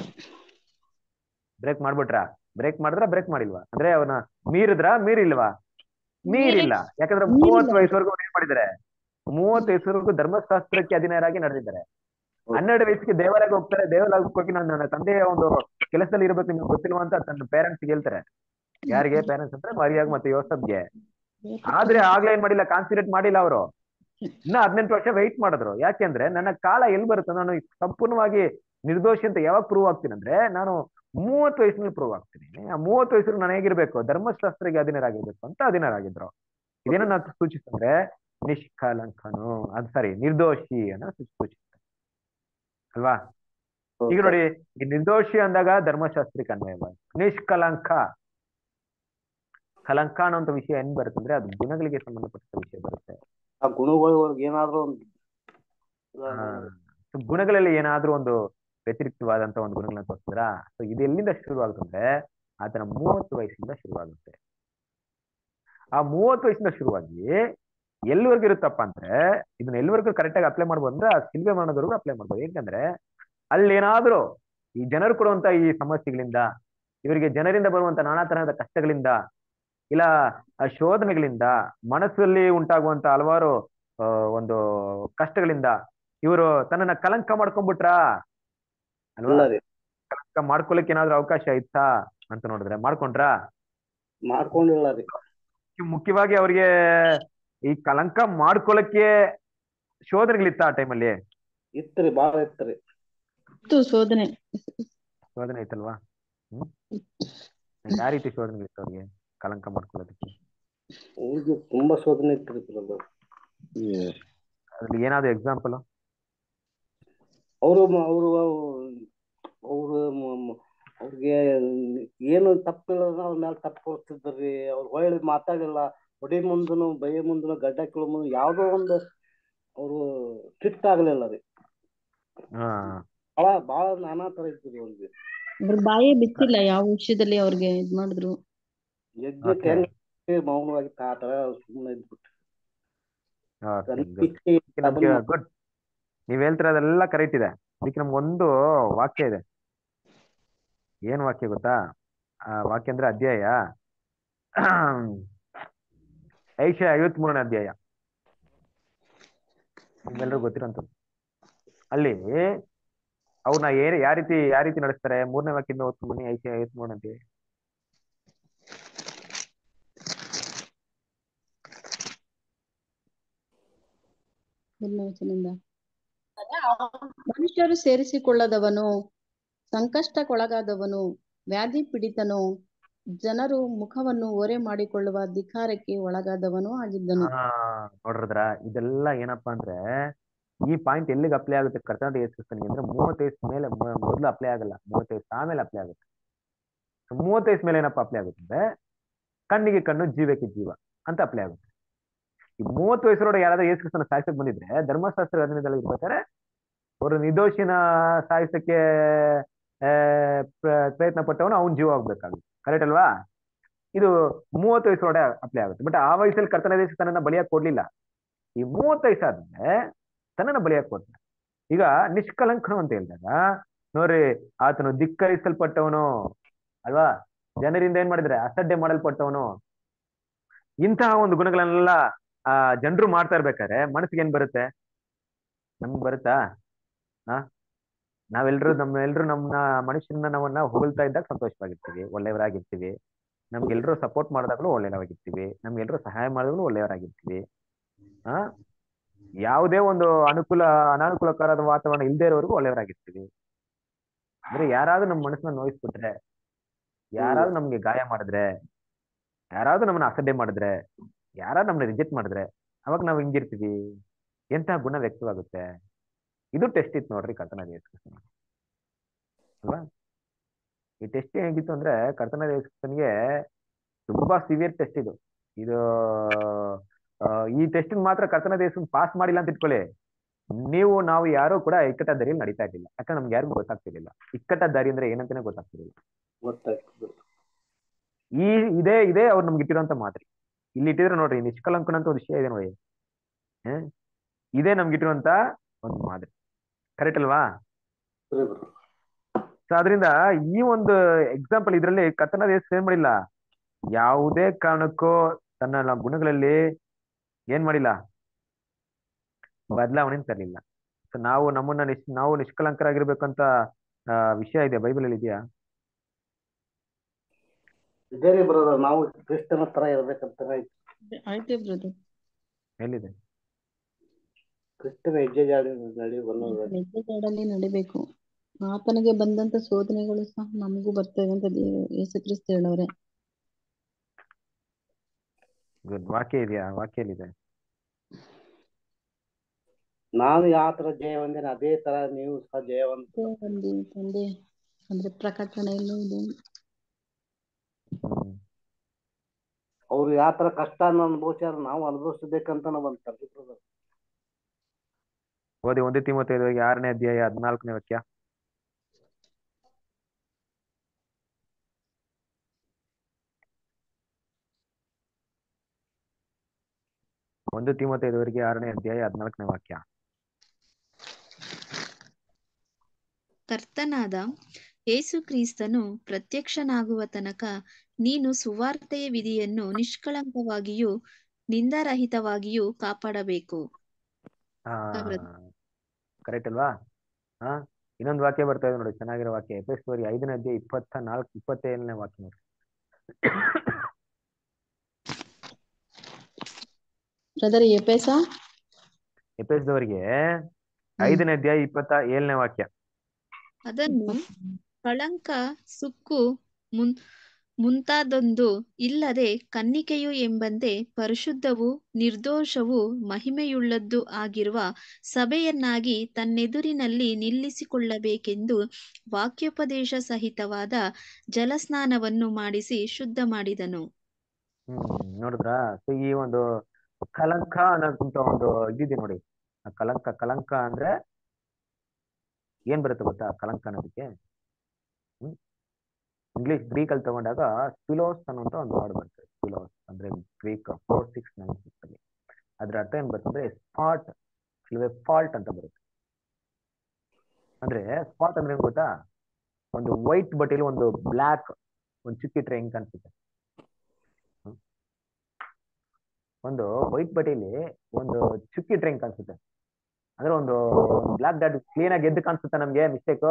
ಬ್ರೇಕ್ ಮಾಡ್ಬಿಟ್ರ ಬ್ರೇಕ್ ಮಾಡಿದ್ರ ಬ್ರೇಕ್ ಮಾಡಿಲ್ವಾ ಅಂದ್ರೆ ಅವನ ಮೀರಿದ್ರ ಮೀರಿಲ್ವಾ ಮೀರಿಲ್ಲ ಯಾಕಂದ್ರೆ ಮೀರಿಲ್ಲ. ಮೂವತ್ತು ವಯಸ್ಸುವರೆಗೂ ಅವ್ರು ಏನ್ ಮಾಡಿದ್ದಾರೆ ಮೂವತ್ತು ವಯಸ್ಸುವರೆಗೂ ಧರ್ಮಶಾಸ್ತ್ರಕ್ಕೆ ಅಧೀನರಾಗಿ ನಡೆದಿದ್ದಾರೆ ಹೌದು. ಹನ್ನೆರಡು ವಯಸ್ಸಿಗೆ ದೇವಾಲಯಕ್ಕೆ ಹೋಗ್ತಾರೆ ದೇವಾಲಯಕ್ಕೆ ಹೋಗಿ ನಾನು ನನ್ನ ತಂದೆಯ ಒಂದು ಕೆಲಸದಲ್ಲಿ ಇರ್ಬೇಕು ನಿಮ್ಗೆ ಗೊತ್ತಿಲ್ವಾ ಅಂತ ತನ್ನ ಪೇರೆಂಟ್ಸ್ ಹೇಳ್ತಾರೆ ಯಾರಿಗೆ ಪೇರೆಂಟ್ಸ್ ಅಂದ್ರೆ ಮರಿಯಾಗ ಮತ್ತೆ ಯೋಸಬ್ಗೆ ಆದ್ರೆ ಆಗ್ಲೇ ಏನ್ ಮಾಡಿಲ್ಲ ಕಾನ್ಸಂಟ್ರೇಟ್ ಮಾಡಿಲ್ಲ ಅವರು ಇನ್ನ ಹದಿನೆಂಟು ವರ್ಷ ವೆಯ್ಟ್ ಮಾಡಿದ್ರು ಯಾಕೆಂದ್ರೆ ನನ್ನ ಕಾಲ ಎಲ್ಲಿ ಬರುತ್ತೆ ನಾನು ಸಂಪೂರ್ಣವಾಗಿ ನಿರ್ದೋಷಿ ಅಂತ ಯಾವಾಗ ಪ್ರೂವ್ ಆಗ್ತೀನಿ ಅಂದ್ರೆ ನಾನು ಮೂವತ್ತು ವಯಸ್ಸಿನಲ್ಲಿ ಪ್ರೂವ್ ಆಗ್ತೀನಿ ಆ ಮೂವತ್ತು ವಯಸ್ಸಲ್ಲಿ ನಾನು ಹೇಗಿರ್ಬೇಕು ಧರ್ಮಶಾಸ್ತ್ರಕ್ಕೆ ಅಧೀನರಾಗಿರ್ಬೇಕು ಅಂತ ಅಧೀನರಾಗಿದ್ರು ಇದೇನ ನಾನು ಸೂಚಿಸ್ತಂದ್ರೆ ನಿಷ್ಕಲಂಕನು ಅದು ಸರಿ ನಿರ್ದೋಷಿ ಅನ್ನೋ ಸೂಚಿ- ಸೂಚಿಸ್ತದೆ ಅಲ್ವಾ ಈಗ ನೋಡಿ ಈ ನಿರ್ದೋಷಿ ಅಂದಾಗ ಧರ್ಮಶಾಸ್ತ್ರಕ್ಕೆ ಅನ್ವಯವಾಗುತ್ತೆ ನಿಷ್ಕಲಂಕ ಕಲಂಕ ಅನ್ನೋಂಥ ವಿಷಯ ಏನ್ ಬರುತ್ತೆ ಅಂದ್ರೆ ಅದು ಗುಣಗಳಿಗೆ ಸಂಬಂಧಪಟ್ಟ ವಿಷಯ ಬರುತ್ತೆ ಆ ಗುಣಗಳು ಏನಾದ್ರೂ ಒಂದು ಆ, so ಗುಣಗಳಲ್ಲಿ ಏನಾದ್ರೂ ಒಂದು ವ್ಯತಿರಿಕ್ತವಾದಂತ ಒಂದು ಗುಣಗಳನ್ನ ತೋರಿಸಿದ್ರ ಸೊ ಇದು ಎಲ್ಲಿಂದ ಶುರುವಾಗುತ್ತಂದ್ರೆ ಆತನ ಮೂವತ್ತು ವಯಸ್ಸಿಂದ ಶುರುವಾಗುತ್ತೆ ಆ ಮೂವತ್ತು ವಯಸ್ಸಿಂದ ಶುರುವಾಗಿ ಎಲ್ಲಿವರೆಗೂ ಇರುತ್ತಪ್ಪ ಅಂದ್ರೆ ಇದನ್ನ ಎಲ್ಲಿವರೆಗೂ ಕರೆಕ್ಟ್ ಆಗಿ ಅಪ್ಲೈ ಮಾಡ್ಬೋದು ಅಂದ್ರೆ ಆ ಸಿಲ್ವೆ ಮರಣದವರೆಗೂ ಅಪ್ಲೈ ಮಾಡ್ಬೋದು ಯಾಕಂದ್ರೆ ಅಲ್ಲಿ ಏನಾದ್ರೂ ಈ ಜನರು ಕೊಡುವಂತ ಈ ಸಮಸ್ಯೆಗಳಿಂದ ಇವರಿಗೆ ಜನರಿಂದ ಬರುವಂತ ನಾನಾ ತರಹದ ಕಷ್ಟಗಳಿಂದ ಇಲ್ಲ ಆ ಶೋಧನೆಗಳಿಂದ ಮನಸ್ಸಲ್ಲಿ ಉಂಟಾಗುವಂತ ಹಲವಾರು ಆ, ಒಂದು ಕಷ್ಟಗಳಿಂದ ಇವರು ತನ್ನನ್ನ ಕಲಂಕ ಮಾಡ್ಕೊಂಡ್ಬಿಟ್ರಾ ಅಲ್ವಾ ಇಲ್ಲ ರೀ ಕಲಂಕ ಮಾಡ್ಕೊಳಕ್ ಏನಾದ್ರೂ ಅವಕಾಶ ಇತ್ತಾ ಅಂತ ನೋಡಿದ್ರೆ ಮಾಡ್ಕೊಂಡ್ರಾ ಮಾಡ್ಕೊಂಡಿಲ್ಲ ರೀ ಮುಖ್ಯವಾಗಿ ಅವ್ರಿಗೆ ಈ ಕಲಂಕ ಮಾಡ್ಕೊಳಕ್ಕೆ ಶೋಧನೆಗಳಿತ್ತ ಆ ಟೈಮಲ್ಲಿ ಇತ್ರಿ ಬಾಳ ಇತ್ರಿ ಇತ್ತು ಶೋಧನೆ ಶೋಧನೆ ಐತಲ್ವಾ ಹ್ಮ್ ಯಾವ ರೀತಿ ಶೋಧನೆಗಳಿತ್ತು ಅವ್ರಿಗೆ ಕಲಂಕ ಮಾಡ್ಕೊಳ್ಳೋದಕ್ಕೆ ಅವ್ರಿಗೆ ತುಂಬಾ ಶೋಧನೆ ಇತ್ರಿ ಅದು ಅದ್ರಲ್ಲಿ ಏನಾದ್ರು ಎಕ್ಸಾಂಪಲ್ ಅವರು ಅವರು ಅವರು ಅವ್ರಿಗೆ ಏನು ತಪ್ಪಿಲ್ಲ ಅವ್ರ ಮೇಲೆ ತಪ್ಪು ತೋರಿಸ್ತಿದ್ರಿ ಅವ್ರು ಹೊಳ್ಳಿ ಮಾತಾಡಿಲ್ಲ ಹೊಡೆ ಮುಂದನು ಬೈಯ ಮುಂದನು ಗಡ್ಡ ಕೀಳು ಮುಂದೆ ಯಾವುದೋ ಒಂದು ಅವರು ಸ್ಟ್ರಿಕ್ಟ್ ಆಗ್ಲಿಲ್ಲ ರೀ ಹಾ ಬಹಳ ಬಹಳ ನಾನಾ ತರ ಇರ್ತದೆ ಅವ್ರಿಗೆ ಅವ್ರ ಬಾಯೇ ಬಿಚ್ಚಿಲ್ಲ ಯಾವ ವಿಷಯದಲ್ಲಿ ಅವ್ರಿಗೆ ಇದ್ ಮಾಡಿದ್ರು ಯಜ್ಞಕ್ಕೆ Okay. ಹೆಂಗ್ ಮೌನವಾಗಿತ್ತು ಆ ತರ ಸುಮ್ಮನೆ ಇದ್ಬಿಟ್ಟು ಓಕೆ ಗುಡ್ ನಮ್ಗೆ ಗುಡ್ ನೀವ್ ಹೇಳ್ತಿರೋದೆಲ್ಲ ಕರೆಕ್ಟ್ ಇದೆ ಅದಕ್ಕೆ ನಮ್ಗೆ ಒಂದು ವಾಕ್ಯ ಇದೆ ಏನ್ ವಾಕ್ಯ ಗೊತ್ತಾ ಆ ವಾಕ್ಯ ಅಂದ್ರೆ ಅಧ್ಯಾಯ ಐಶ ಐವತ್ ಮೂರನೇ ಅಧ್ಯಾಯ ನಿಮ್ಗೆಲ್ರಿಗೂ ಗೊತ್ತಿರೋಂಥದ್ದು ಅಲ್ಲಿ ಅವ್ರನ್ನ ಏ ಯಾವ ರೀತಿ ಯಾವ ರೀತಿ ನಡೆಸ್ತಾರೆ ಮೂರನೇ ವಾಕ್ಯದಿಂದ ಓದ್ಕೊಂಡು ಬನ್ನಿ ಐಶ ಐವತ್ ಮೂರನೇ ಅಧ್ಯಾಯ ಮೊದಲನೇ ವಚನದಿಂದ ಮನುಷ್ಯರು ಸೇರಿಸಿಕೊಳ್ಳದವನು ಸಂಕಷ್ಟಕ್ಕೊಳಗಾದವನು ವ್ಯಾಧಿ ಪೀಡಿತನು ಜನರು ಮುಖವನ್ನು ಓರೆ ಮಾಡಿಕೊಳ್ಳುವ ಧಿಕ್ಕಾರಕ್ಕೆ ಒಳಗಾದವನು ಆಗಿದ್ದನು ಹಾ ನೋಡ್ರದ್ರ ಇದೆಲ್ಲ ಏನಪ್ಪಾ ಅಂದ್ರೆ ಈ ಪಾಯಿಂಟ್ ಎಲ್ಲಿಗೆ ಅಪ್ಲೈ ಆಗುತ್ತೆ ಕರ್ತನಾದ ಯೇಸು ಕ್ರಿಸ್ತನಿಗೆ ಅಂದ್ರೆ ಮೂವತ್ತೈದು ಮೇಲೆ ಮೊ- ಮೊದಲು ಅಪ್ಲೈ ಆಗಲ್ಲ ಮೂವತ್ತೈದು ಆಮೇಲೆ ಅಪ್ಲೈ ಆಗುತ್ತೆ So, ಮೂವತ್ತೈದು ಮೇಲೆ ಏನಪ್ಪ ಅಪ್ಲೈ ಆಗುತ್ತೆ ಅಂದ್ರೆ ಕಣ್ಣಿಗೆ ಕಣ್ಣು ಜೀವಕ್ಕೆ ಜೀವ ಅಂತ ಅಪ್ಲೈ ಆಗುತ್ತೆ ಈ ಮೂವತ್ತು ವಯಸ್ಸರೊಳಗೆ ಯಾರಾದ್ರೂ ಯೇಸು ಕ್ರಿಸ್ತನ ಸಾಯಿಸಕ್ ಬಂದಿದ್ರೆ ಧರ್ಮಶಾಸ್ತ್ರ ಹದಿನೈದಲ್ಲಿ ಇರ್ಬೇಕಾದ್ರೆ ಅವರು ನಿರ್ದೋಷಿನ ಸಾಯಿಸಕ್ಕೆ ಆ, ಪ್ರ- ಪ್ರಯತ್ನ ಪಟ್ಟವನು ಅವನ್ ಜೀವ ಹೋಗ್ಬೇಕಾಗುತ್ತೆ ಕರೆಕ್ಟ್ ಅಲ್ವಾ ಇದು ಮೂವತ್ತು ವಯಸ್ಸೊಳಗೆ ಅಪ್ಲೈ ಆಗುತ್ತೆ ಬಟ್ ಆ ವಯಸ್ಸಲ್ಲಿ ಕರ್ತನ ದೇಶ ತನ್ನನ್ನ ಬಲಿಯಾಗಿ ಕೊಡ್ಲಿಲ್ಲ ಈ ಮೂವತ್ತು ವಯಸ್ಸಾದ್ಮೇಲೆ ತನ್ನನ್ನ ಬಲಿಯಾಗಿ ಕೊಡ್ತಾನೆ ಈಗ ನಿಷ್ಕಲಂಕನು ಅಂತ ಹೇಳಿದಾಗ ನೋಡ್ರಿ ಆತನು ಧಿಕ್ಕರಿಸಲ್ಪಟ್ಟವನು ಅಲ್ವಾ ಜನರಿಂದ ಏನ್ ಮಾಡಿದ್ರೆ ಅಸಡ್ಡೆ ಮಾಡಲ್ಪಟ್ಟವನು ಇಂತಹ ಒಂದು ಗುಣಗಳನ್ನೆಲ್ಲ ಆ ಜನರು ಮಾಡ್ತಾ ಇರ್ಬೇಕಾದ್ರೆ ಮನಸ್ಸಿಗೆ ಏನ್ ಬರುತ್ತೆ ನಮ್ಗೆ ಬರುತ್ತಾ ಆ ನಾವೆಲ್ಲರೂ ನಮ್ಮೆಲ್ಲರೂ ನಮ್ಮನ್ನ ಮನುಷ್ಯನ ನಾವನ್ನ ಹೊಗಳ್ತಾ ಇದ್ದಾಗ ಸಂತೋಷವಾಗಿರ್ತೀವಿ ಒಳ್ಳೆಯವರಾಗಿರ್ತೀವಿ ನಮ್ಗೆಲ್ರೂ ಸಪೋರ್ಟ್ ಮಾಡಿದಾಗಲೂ ಒಳ್ಳೆಯವರಾಗಿರ್ತೀವಿ ನಮ್ಗೆಲ್ರೂ ಸಹಾಯ ಮಾಡಿದಾಗಲೂ ಒಳ್ಳೆಯವರಾಗಿರ್ತೀವಿ ಆ ಯಾವುದೇ ಒಂದು ಅನುಕೂಲ ಅನಾನುಕೂಲಕರದ ವಾತಾವರಣ ಇಲ್ಲದೆ ಇರೋವರೆಗೂ ಒಳ್ಳೆಯವರಾಗಿರ್ತೀವಿ ಅಂದ್ರೆ ಯಾರಾದ್ರೂ ನಮ್ಮ ಮನಸ್ಸನ್ನ ನೋಯಿಸ್ಬಿಟ್ರೆ ಯಾರಾದ್ರೂ ನಮ್ಗೆ ಗಾಯ ಮಾಡಿದ್ರೆ ಯಾರಾದ್ರೂ ನಮ್ಮನ್ನ ಅಸಡ್ಡೆ ಮಾಡಿದ್ರೆ ಯಾರಾದ್ರೂ ನಮ್ಮನ್ನ ರಿಜೆಕ್ಟ್ ಮಾಡಿದ್ರೆ ಅವಾಗ ನಾವು ಹಿಂಗಿರ್ತೀವಿ ಎಂತಹ ಗುಣ ವ್ಯಕ್ತವಾಗುತ್ತೆ ಇದು ಟೆಸ್ಟ್ ಇತ್ತು ನೋಡ್ರಿ ಕರ್ತನ ಯೇಸುಕ್ರಿಸ್ತನಿಗೆ ಅಲ್ವಾ ಈ ಟೆಸ್ಟ್ ಹೇಗಿತ್ತು ಅಂದ್ರೆ ಕರ್ತನ ಯೇಸುಕ್ರಿಸ್ತನಿಗೆ ತುಂಬಾ ಸಿವಿಯರ್ ಟೆಸ್ಟ್ ಇದು ಇದು ಆ, ಈ ಟೆಸ್ಟ್ ಮಾತ್ರ ಕರ್ತನ ದೇಶ ಪಾಸ್ ಮಾಡಿಲ್ಲ ಅಂತ ಇಟ್ಕೊಳ್ಳಿ ನೀವು ನಾವು ಯಾರು ಕೂಡ ಇಕ್ಕಟ್ಟ ದಾರಿಯಲ್ಲಿ ನಡೀತಾ ಇರ್ಲಿಲ್ಲ ಯಾಕಂದ್ರೆ ನಮ್ಗೆ ಯಾರಿಗೂ ಗೊತ್ತಾಗ್ತಿರ್ಲಿಲ್ಲ ಇಕ್ಕಟ್ಟ ದಾರಿ ಅಂದ್ರೆ ಏನಂತಾನೆ ಗೊತ್ತಾಗ್ತಿರ್ಲಿಲ್ಲ ಗೊತ್ತಾಗ್ತದೆ ಈ ಇದೇ ಇದೇ ಅವ್ರು ನಮ್ಗೆ ಇಟ್ಟಿರೋಂತ ಮಾದರಿ ಇಲ್ಲಿ ಇಟ್ಟಿದ್ರೆ ನೋಡ್ರಿ ನಿಷ್ಕಲಂಕನ ಅಂತ ಒಂದು ವಿಷಯ ಇದೆ ನೋಡಿ ಹ? ಇದೇ ನಮ್ಗೆ ಇಟ್ಟಿರುವಂತ ಒಂದು ಮಾದರಿ ಕರೆಕ್ಟ್ ಅಲ್ವಾ ಸರಿ ಬ್ರೋ ಸೊ ಅದರಿಂದ ಈ ಒಂದು ಎಕ್ಸಾಂಪಲ್ ಇದರಲ್ಲಿ ಕರ್ತನ ದೇಶ ಏನ್ ಮಾಡಿಲ್ಲ ಯಾವುದೇ ಕಾರಣಕ್ಕೂ ತನ್ನ ಗುಣಗಳಲ್ಲಿ ಏನ್ ಮಾಡಿಲ್ಲ ಬದಲಾವಣೆ ತರಲಿಲ್ಲ ಸೊ ನಾವು ನಮ್ಮನ್ನ ನಿಶ್ ನಾವು ನಿಷ್ಕಲಂಕರಾಗಿರ್ಬೇಕಂತ ಆ, ವಿಷಯ ಇದೆ ಬೈಬಲ್ ಅಲ್ಲಿ ಇದೆಯಾ ಇದೇ ರೀ ಬ್ರದರ್ ನಾವು ಕ್ರಿಸ್ತನ ತರ ಇರ್ಬೇಕಂತಾನೆ ಐತಿ. ಆಯ್ತು ಬ್ರದರ್ ಎಲ್ಲಿದೆ ಕ್ರಿಸ್ತನ ಹೆಜ್ಜೆ ಜಾಡಿ ನಡಿ ಬನ್ನೋದು ನಿಜಗಾಡಲ್ಲಿ ನಡಿಬೇಕು ಆತನಿಗೆ ಬಂದಂತ ಶೋಧನೆಗಳು ಸಹ ನಮಗೂ ಬರ್ತವೆ ಅಂತ ದೇವರು ಯೇಸು ಕ್ರಿಸ್ತ ಹೇಳವ್ರೆ ಗುಡ್ ವಾಕ್ಯ ಇದೆಯಾ ವಾಕ್ಯ ಎಲ್ಲಿದೆ ನಾನು ಯಾವ ತರ ಜಯ ಹೊಂದೇನೆ ಅದೇ ತರ ನೀವು ಸಹ ಜಯವಂತ ತಂದೆ ತಂದೆ ಅಂದ್ರೆ ಪ್ರಕಟಣೆಯಲ್ಲಿ ಇದೆ ಹ್ಮ್ ಅವ್ರು ಯಾವ ತರ ಕಷ್ಟ ಅನುಭವಿಸ್ಯಾರ ನಾವು ಅನುಭವಿಸ್ಬೇಕಂತ ನಾವ್ ಅಂತಾರೆ ಬ್ರದರ್ ಓದಿ ಒಂದು ತಿಮ್ಮತ್ತೈದರಿಗೆ ಆರನೇ ಅಧ್ಯಾಯ ಹದಿನಾಲ್ಕನೇ ವಾಕ್ಯ ಒಂದು ತಿಮ್ಮತ್ತೈದವರೆಗೆ ಆರನೇ ಅಧ್ಯಾಯ ಹದಿನಾಲ್ಕನೇ ವಾಕ್ಯ ಕರ್ತನಾದ ಯೇಸು ಕ್ರಿಸ್ತನು ಪ್ರತ್ಯಕ್ಷನಾಗುವ ತನಕ ನೀನು ಸುವಾರ್ತೆಯ ವಿಧಿಯನ್ನು ನಿಷ್ಕಳಂಕವಾಗಿಯೂ ನಿಂದಾರಹಿತವಾಗಿಯೂ ಕಾಪಾಡಬೇಕು ಹಾ ಹೌದು. ಕರೆಕ್ಟ್ ಅಲ್ವಾ ಹಾ ಇನ್ನೊಂದು ವಾಕ್ಯ ಬರ್ತಾ ಇದೆ ನೋಡಿ ಚೆನ್ನಾಗಿರೋ ವಾಕ್ಯ ಎಪೆಸ್ತೋರಿ ಐದನೇ ಅಧ್ಯಾಯ ಇಪ್ಪತ್ತ ನಾಲ್ಕು ಇಪ್ಪತ್ತೇಳನೇ ವಾಕ್ಯ ನೋಡಿ ಬ್ರದರ್ ಎಪೇಸ ಎಪೆಸ್ದವರಿಗೆ ಐದನೇ ಅಧ್ಯಾಯ ಇಪ್ಪತ್ತ ಏಳನೇ ವಾಕ್ಯ ಅದನ್ನು ಕಳಂಕ ಸುಕ್ಕು ಮುನ್ ಮುಂತಾದೊಂದು ಇಲ್ಲದೆ ಕನ್ನಿಕೆಯು ಎಂಬಂತೆ ಪರಿಶುದ್ಧವೂ ನಿರ್ದೋಷವೂ ಮಹಿಮೆಯುಳ್ಳದ್ದು ಆಗಿರುವ ಸಭೆಯನ್ನಾಗಿ ತನ್ನೆದುರಿನಲ್ಲಿ ನಿಲ್ಲಿಸಿಕೊಳ್ಳಬೇಕೆಂದು ವಾಕ್ಯೋಪದೇಶ ಸಹಿತವಾದ ಜಲಸ್ನಾನವನ್ನು ಮಾಡಿಸಿ ಶುದ್ಧ ಮಾಡಿದನು ಹ್ಮ್ ನೋಡಿದ್ರಾ ಸೊ ಈ ಒಂದು ಕಲಂಕ ಅನ್ನೋದಂತ ಒಂದು ಇದಿದೆ ನೋಡಿ ಆ ಕಲಂಕ ಕಲಂಕ ಅಂದ್ರೆ ಏನ್ ಬರುತ್ತೆ ಗೊತ್ತಾ ಕಲಂಕ ಅನ್ನೋದಕ್ಕೆ ಹ್ಮ್ ಇಂಗ್ಲಿಷ್ ಗ್ರೀಕ್ ಅಲ್ಲಿ ತಗೊಂಡಾಗ ಸ್ಪಿಲೋಸ್ ಅನ್ನೋಂತ ಒಂದು ವರ್ಡ್ ಬರ್ತದೆ ಸ್ಪಿಲೋಸ್ ಅಂದ್ರೆ Greek four six nine six ಅಲ್ಲಿ ಅದ್ರ ಅರ್ಥ ಏನ್ ಬರ್ತಂದ್ರೆ ಸ್ಪಾಟ್ ಇಲ್ಲವೇ ಫಾಲ್ಟ್ ಅಂತ ಬರುತ್ತೆ ಅಂದ್ರೆ ಸ್ಪಾಟ್ ಅಂದ್ರೆ ಏನ್ ಗೊತ್ತಾ ಒಂದು ವೈಟ್ ಬಟ್ಟೆಲಿ ಒಂದು ಬ್ಲ್ಯಾಕ್ ಒಂದು ಚುಕ್ಕಿಟ್ರೆ ಹೆಂಗ್ ಕಾಣಿಸುತ್ತೆ ಹ್ಮ್? ಒಂದು ವೈಟ್ ಬಟ್ಟೆಲಿ ಒಂದು ಚುಕ್ಕಿಟ್ರೆ ಹೆಂಗ್ ಕಾಣಿಸುತ್ತೆ ಅಂದ್ರೆ ಒಂದು ಬ್ಲಾಕ್ ಡಾಟ್ ಕ್ಲೀನ್ ಆಗಿ ಎದ್ದು ಕಾಣಿಸುತ್ತೆ ನಮ್ಗೆ ಮಿಸ್ಟೇಕ್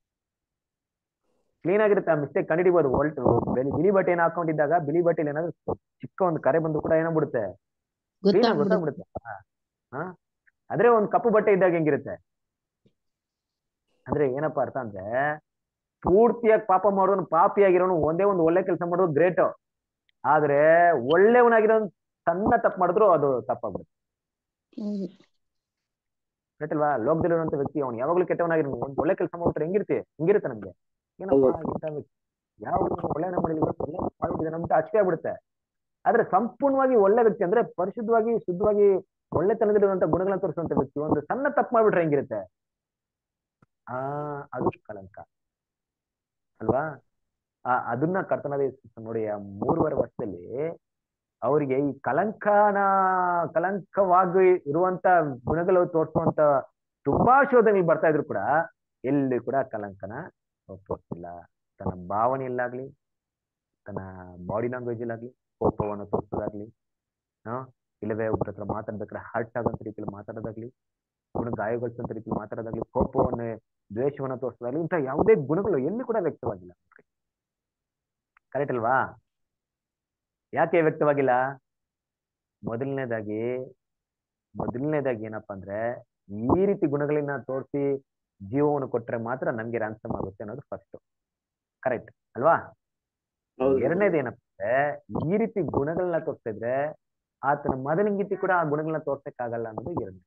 ಕ್ಲೀನ್ ಆಗಿರುತ್ತೆ ಆ ಮಿಸ್ಟೇಕ್ ಕಂಡಿಡಿಬೋದು ಒಲ್ಟ್ ಬಿಳಿ ಬಿಳಿ ಬಟ್ಟೆ ಏನ್ ಹಾಕೊಂಡಿದ್ದಾಗ ಬಿಳಿ ಬಟ್ಟೆಲಿ ಏನಾದ್ರು ಚಿಕ್ಕ ಒಂದು ಕರೆ ಬಂದು ಕೂಡ ಏನಾಗ್ಬಿಡುತ್ತೆ ಕ್ಲೀನ್ ಆಗಿ ಗೊತ್ತಾಗ್ಬಿಡುತ್ತೆ ಗೊತ್ತಾಗ್ಬಿಡುತ್ತೆ ಹಾ ಆದ್ರೆ ಒಂದ್ ಕಪ್ಪು ಬಟ್ಟೆ ಇದ್ದಾಗ ಹೆಂಗಿರುತ್ತೆ ಅಂದ್ರೆ ಏನಪ್ಪಾ ಅರ್ಥ ಅಂದ್ರೆ ಪೂರ್ತಿಯಾಗಿ ಪಾಪ ಮಾಡೋನು ಪಾಪಿಯಾಗಿರೋನು ಒಂದೇ ಒಂದು ಒಳ್ಳೆ ಕೆಲಸ ಮಾಡೋದು ಗ್ರೇಟ್ ಆದ್ರೆ ಒಳ್ಳೆಯವನಾಗಿರೋನು ಸಣ್ಣ ತಪ್ಪು ಮಾಡಿದ್ರು ಅದು ತಪ್ಪಾಗ್ಬಿಡುತ್ತೆ ಹೌದು ಕರೆಕ್ಟ್ ಅಲ್ವಾ ಲೋಕದಲ್ಲಿರುವಂತ ವ್ಯಕ್ತಿ ಅವನು ಯಾವಾಗ್ಲೂ ಕೆಟ್ಟವನಾಗಿರೋನು ಒಂದು ಒಳ್ಳೆ ಕೆಲಸ ಮಾಡ್ಬಿಟ್ರೆ ಹೆಂಗಿರ್ತಿ ಹೆಂಗಿರುತ್ತೆ ನಮ್ಗೆ ಏನಪ್ಪಾ ಇಂಥ ವ್ಯಕ್ತಿ ಯಾವ ಒಳ್ಳೆ ಮಾಡಿಲ್ಲ ಇವತ್ತು ಒಳ್ಳೆ ಮಾಡಿದ್ರೆ ನಮ್ಗೆ ಅಷ್ಟೇ ಆಗ್ಬಿಡುತ್ತೆ ಆದ್ರೆ ಸಂಪೂರ್ಣವಾಗಿ ಒಳ್ಳೆ ವ್ಯಕ್ತಿ ಅಂದ್ರೆ ಪರಿಶುದ್ಧವಾಗಿ ಶುದ್ಧವಾಗಿ ಒಳ್ಳೆತನದಲ್ಲಿರುವಂತ ಗುಣಗಳನ್ನ ತೋರಿಸುವಂತ ವ್ಯಕ್ತಿ ಒಂದು ಸಣ್ಣ ತಪ್ಪು ಮಾಡ್ಬಿಟ್ರೆ ಹೆಂಗಿರುತ್ತೆ ಆ ಅದು ಕಳಂಕ ಅಲ್ವಾ ಆ ಅದನ್ನ ಕರ್ತನಾದ ಯೇಸು ನೋಡಿ ಆ ಮೂರುವರೆ ವರ್ಷದಲ್ಲಿ ಅವರಿಗೆ ಈ ಕಲಂಕನ ಕಲಂಕವಾಗಿ ಇರುವಂತ ಗುಣಗಳು ತೋರಿಸುವಂತ ತುಂಬಾ ಶೋಧನೆಗಳು ಬರ್ತಾ ಇದ್ರು ಕೂಡ ಎಲ್ಲಿ ಕೂಡ ಕಲಂಕನ ಅವ್ರು ತೋರಿಸಿಲ್ಲ ತನ್ನ ಭಾವನೆಯಲ್ಲಾಗ್ಲಿ ತನ್ನ ಬಾಡಿ ಲ್ಯಾಂಗ್ವೇಜ್ ಅಲ್ಲಾಗ್ಲಿ ಕೋಪವನ್ನು ತೋರಿಸೋದಾಗ್ಲಿ ಹಾ ಇಲ್ಲವೇ ಒಬ್ಬರ ಹತ್ರ ಮಾತಾಡ್ಬೇಕಾದ್ರೆ ಹರ್ಟ್ ಆಗೋಂತ ರೀತಿಯಲ್ಲಿ ಮಾತಾಡೋದಾಗ್ಲಿ ಗುಣ ಗಾಯಗೊಳಿಸುವಂತ ರೀತಿಯಲ್ಲಿ ಮಾತಾಡೋದಾಗ್ಲಿ ಕೋಪವನ್ನು ದ್ವೇಷವನ್ನ ತೋರಿಸೋದಾಗ್ಲಿ ಇಂಥ ಯಾವುದೇ ಗುಣಗಳು ಎಲ್ಲಿ ಕೂಡ ವ್ಯಕ್ತವಾಗಿಲ್ಲ ಕರೆಕ್ಟ್ ಅಲ್ವಾ ಯಾಕೆ ವ್ಯಕ್ತವಾಗಿಲ್ಲ ಮೊದಲನೇದಾಗಿ ಮೊದಲನೇದಾಗಿ ಏನಪ್ಪಾ ಅಂದ್ರೆ ಈ ರೀತಿ ಗುಣಗಳನ್ನ ತೋರಿಸಿ ಜೀವವನ್ನು ಕೊಟ್ರೆ ಮಾತ್ರ ನಮ್ಗೆ ರ್ಯಾನ್ಸಮ್ ಆಗುತ್ತೆ ಅನ್ನೋದು ಫಸ್ಟ್ ಕರೆಕ್ಟ್ ಅಲ್ವಾ ಹೌದು ಎರಡನೇದು ಏನಪ್ಪ ಅಂದ್ರೆ ಈ ರೀತಿ ಗುಣಗಳನ್ನ ತೋರಿಸ್ತಾ ಇದ್ರೆ ಆತನ ಮೊದಲಿಂಗಿತಿ ಕೂಡ ಆ ಗುಣಗಳನ್ನ ತೋರ್ಸಕ್ಕಾಗಲ್ಲ ಅನ್ನೋದು ಎರಡನೇ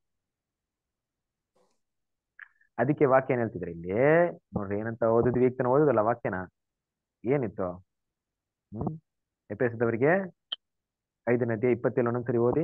ಅದಕ್ಕೆ ವಾಕ್ಯ ಏನ್ ಹೇಳ್ತಿದ್ರೆ ಇಲ್ಲಿ ನೋಡ್ರಿ ಏನಂತ ಓದಿದ್ವಿ ಈಗ ತಾನೇ ಓದಿದಲ್ಲ ವಾಕ್ಯನ ಏನಿತ್ತು ಹ್ಮ್ ಎಪಿಎಸ್ದವರಿಗೆ ಐದನೇ ಅಧ್ಯಾಯ ಇಪ್ಪತ್ತೇಳು ಒಂದೊಂದ್ಸರಿ ಓದಿ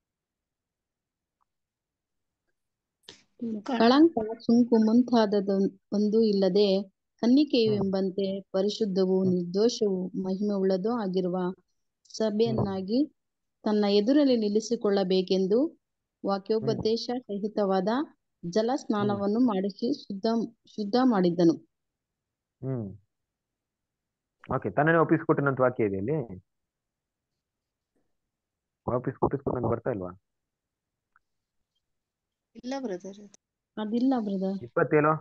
ಕಳಂಕ ಸುಂಕು ಮುಂತಾದದ ಒಂದು ಇಲ್ಲದೆ ಕನ್ನಿಕೆಯು ಹ್ಮ್. ಎಂಬಂತೆ ಪರಿಶುದ್ಧವೂ ನಿರ್ದೋಷವೂ ಮಹಿಮೆ ಉಳ್ಳದೂ ಆಗಿರುವ ಸಭೆಯನ್ನಾಗಿ ತನ್ನ ಎದುರಲ್ಲಿ ನಿಲ್ಲಿಸಿಕೊಳ್ಳಬೇಕೆಂದು ವಾಕ್ಯೋಪದೇಶ ಸಹಿತವಾದ ಜಲ ಸ್ನಾನವನ್ನು ಮಾಡಿಸಿ ಶುದ್ಧ ಶುದ್ಧ ಮಾಡಿದ್ದನು ಹ್ಮ್ ಓಕೆ ತನ್ನನ್ನೇ ಒಪ್ಪಿಸ್ಕೊಟ್ಟನಂತ ವಾಕ್ಯ ಇದೆ ಇಲ್ಲಿ ವಾಪಸ್ ಒಪ್ಪಿಸ್ಕೊಟ್ಟಂತ ಬರ್ತಾ ಇಲ್ವಾ ಇಲ್ಲ ಬ್ರದರ್ ಅದಿಲ್ಲ ಬ್ರದರ್ ಇಪ್ಪತ್ತೇಳು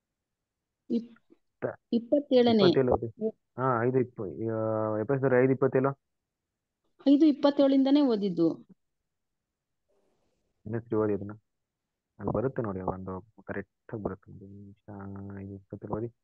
ಇಪ್ಪತ್ತೇಳನೇ ಇಪ್ಪತ್ತೇಳು ಓದಿ. ಹಾ ಐದು ಇಪ್ಪ ಎಪಿಎಸ್ದವ್ರು ಐದು ಇಪ್ಪತ್ತೇಳು ಐದು ಇಪ್ಪತ್ತೇಳಿಂದನೇ ಓದಿದ್ದು ಇನ್ನೊಂದ್ಸರಿ ಓದಿ ಅದನ್ನ ಅಲ್ಲಿ ಬರುತ್ತೆ ನೋಡಿ ಒಂದು ಕರೆಕ್ಟ್ ಆಗಿ ಬರುತ್ತೆ ಒಂದು ನಿಮಿಷ ಐದು ಇಪ್ಪತ್ತೇಳು ಓದಿ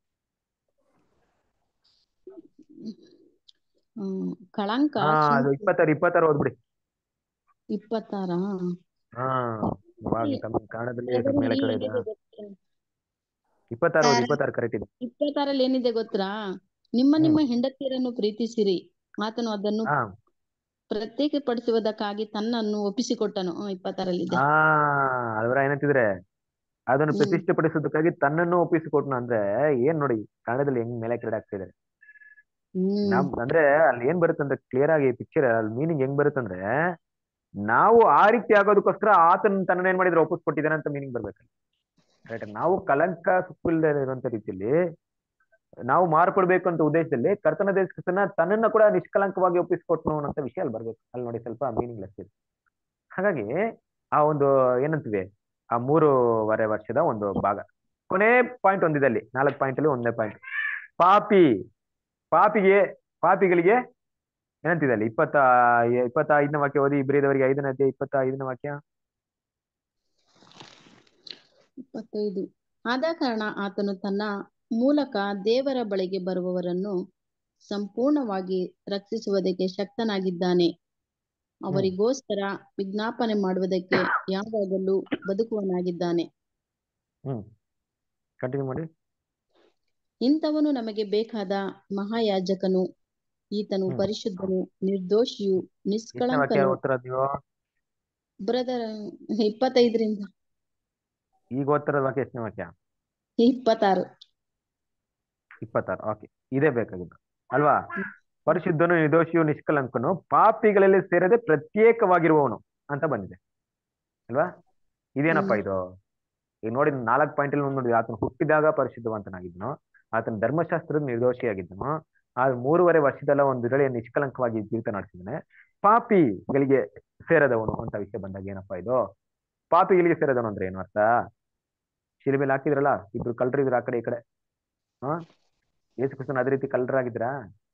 ಹ್ಮ್ ಕಳಂಕ ಹಾ ಅದು ಸುಂಕು ಇಪ್ಪತ್ತಾರು ಇಪ್ಪತ್ತಾರು ಓದ್ಬಿಡಿ ಇಪ್ಪತ್ತಾರ ಹಾ ಇವಾಗ ತಮ್ಮ ಕನ್ನಡದಲ್ಲಿ ಸ್ವಲ್ಪ ಮೇಲೆ ಅದರಲ್ಲಿ ಕಡೆ ಇದೆ ಏನಿದೆ ಗೊತ್ತಾ? ಇಪ್ಪತ್ತಾರು ಓದಿ ಇಪ್ಪತ್ತಾರು ಕರೆಕ್ಟ್ ಇದೆ ಇಪ್ಪತ್ತಾರಲ್ಲಿ ಏನಿದೆ ಗೊತ್ತಾ ನಿಮ್ಮ ನಿಮ್ಮ ಹೆಂಡತಿಯರನ್ನು ಪ್ರೀತಿಸಿರಿ ಆತನು ಅದನ್ನು ಹಾ ಪ್ರತ್ಯೇಕಪಡಿಸುವುದಕ್ಕಾಗಿ ತನ್ನನ್ನು ಒಪ್ಪಿಸಿಕೊಟ್ಟನು ಹ್ಮ್, ಇಪ್ಪತ್ತಾರಲ್ಲಿದೆ ಹಾ ಅದರ ಏನಂತಿದ್ರೆ ಅದನ್ನು ಹ್ಮ್. ಪ್ರತಿಷ್ಠೆಪಡಿಸೋದಕ್ಕಾಗಿ ತನ್ನನ್ನು ಒಪ್ಪಿಸಿಕೊಟ್ನು ಅಂದ್ರೆ ಏನ್ ನೋಡಿ ಕನ್ನಡದಲ್ಲಿ ಹೆಂಗ್ ಮೇಲೆ ಕೆರಡೆ ಆಗ್ತಿದ್ದಾರೆ ಹ್ಮ್ ನಮ್ ಅಂದ್ರೆ ಅಲ್ಲಿ ಏನ್ ಬರುತ್ತೆ ಅಂದ್ರೆ ಕ್ಲಿಯರ್ ಆಗಿ ಪಿಕ್ಚರ್ ಅಲ್ಲಿ ಮೀನಿಂಗ್ ಹೆಂಗ್ ಬರುತ್ತಂದ್ರೆ ನಾವು ಆ ರೀತಿ ಆಗೋದಕ್ಕೋಸ್ಕರ ಆತನ ತನ್ನ ಏನ್ ಮಾಡಿದ್ರೆ ಒಪ್ಪಿಸ್ಕೊಟ್ಟಿದ್ದಾನೆ ಅಂತ ಮೀನಿಂಗ್ ಬರ್ಬೇಕು ರೈಟ್ ನಾವು ಕಲಂಕ ಸುಪ್ಪಿಲ್ದೇ ಇರುವಂತ ರೀತಿಯಲ್ಲಿ ನಾವು ಮಾರ್ಪಡ್ಬೇಕು ಅಂತ ಉದ್ದೇಶದಲ್ಲಿ ಕರ್ತನ ದೇಶನ ತನ್ನನ್ನ ಕೂಡ ನಿಷ್ಕಲಂಕವಾಗಿ ಒಪ್ಪಿಸ್ಕೊಟ್ನು ಅನ್ನೋ ವಿಷಯ ಅಲ್ಲಿ ಬರ್ಬೇಕು ಅಲ್ಲಿ ನೋಡಿ ಸ್ವಲ್ಪ ಮೀನಿಂಗ್ ಲೆಸ್ ಇದೆ ಹಾಗಾಗಿ ಆ ಒಂದು ಏನಂತೀವಿ ಆ ಮೂರುವರೆ ವರ್ಷದ ಒಂದು ಭಾಗ ಕೊನೆ ಪಾಯಿಂಟ್ ಒಂದಿದೆ ಅಲ್ಲಿ ನಾಲ್ಕು ಪಾಯಿಂಟ್ ಅಲ್ಲಿ ಒಂದನೇ ಪಾಯಿಂಟ್ ಪಾಪಿ ಪಾಪಿಗೆ ಪಾಪಿಗಳಿಗೆ ಏನಂತಿದೆ ಅಲ್ಲಿ ಇಪ್ಪತ್ತ ಇಪ್ಪತ್ತ ಐದನೇ ವಾಕ್ಯ ಓದಿ ಇಬ್ಬರಿದವರಿಗೆ ಐದನೇ ಅಧ್ಯಾಯ ಇಪ್ಪತ್ತ ಐದನೇ ವಾಕ್ಯ ಇಪ್ಪತ್ತೈದು ಆದ ಕಾರಣ ಆತನು ತನ್ನ ಮೂಲಕ ದೇವರ ಬಳಿಗೆ ಬರುವವರನ್ನು ಸಂಪೂರ್ಣವಾಗಿ ರಕ್ಷಿಸುವುದಕ್ಕೆ ಶಕ್ತನಾಗಿದ್ದಾನೆ ಅವರಿಗೋಸ್ಕರ ವಿಜ್ಞಾಪನೆ ಮಾಡುವುದಕ್ಕೆ ಯಾವಾಗಲೂ ಬದುಕುವನಾಗಿದ್ದಾನೆ ಹ್ಮ್ ಕಂಟಿನ್ಯೂ ಮಾಡಿ ಇಂಥವನು ನಮಗೆ ಬೇಕಾದ ಮಹಾಯಾಜಕನು ಈತನು ಹ್ಮ್. ಪರಿಶುದ್ಧನು ನಿರ್ದೋಷಿಯು ಎಷ್ಟನೇ ವಾಕ್ಯ ನಿಷ್ಕಳಂಕನು ಓದ್ತಿರೋದು ನೀವು ಬ್ರದರ್ ಇಪ್ಪತ್ತೈದರಿಂದ ಈಗ ಓದ್ತಿರೋದು ವಾಕ್ಯ ಎಷ್ಟನೇ ವಾಕ್ಯ ಇಪ್ಪತ್ತಾರು ಇಪ್ಪತ್ತಾರು ಓಕೆ ಇದೇ ಬೇಕಾಗಿದ್ದು ಅಲ್ವಾ ಪರಿಶುದ್ಧನು ನಿರ್ದೋಷಿಯು ನಿಷ್ಕಲಂಕನು ಪಾಪಿಗಳಲ್ಲಿ ಸೇರದೆ ಪ್ರತ್ಯೇಕವಾಗಿರುವವನು ಅಂತ ಬಂದಿದೆ ಅಲ್ವಾ ಇದೇನಪ್ಪ ಹ್ಮ್. ಇದು ಈಗ ನೋಡಿ ನಾಲ್ಕು ಪಾಯಿಂಟ್ ಅಲ್ಲಿ ನೋಡಿ ಆತನು ಹುಟ್ಟಿದಾಗ ಪರಿಶುದ್ಧವಂತನಾಗಿದ್ದನು ಆತನ ಧರ್ಮಶಾಸ್ತ್ರದ ನಿರ್ದೋಷಿಯಾಗಿದ್ದನು ಆ ಮೂರುವರೆ ವರ್ಷದಲ್ಲ ಒಂದು ವೇಳೆ ನಿಷ್ಕಲಂಕವಾಗಿ ಜೀವಿತ ನಡೆಸಿದ್ದಾನೆ ಪಾಪಿಗಳಿಗೆ ಸೇರದವನು ಅಂತ ವಿಷಯ ಬಂದಾಗ ಏನಪ್ಪಾ ಇದು ಪಾಪಿಗಳಿಗೆ ಸೇರದವನು ಅಂದ್ರೆ ಏನು ಅರ್ಥ ಶಿಲುಬೆಲ್ ಹಾಕಿದ್ರಲ್ಲ ಇಬ್ರು ಕಳ್ಳರಿದ್ರು ಆ ಕಡೆ ಈ ಕಡೆ ಹಾ ಯೇಸು ಕ್ರಿಸ್ತನ ಅದೇ ರೀತಿ ಕಳ್ಳರಾಗಿದ್ರಾ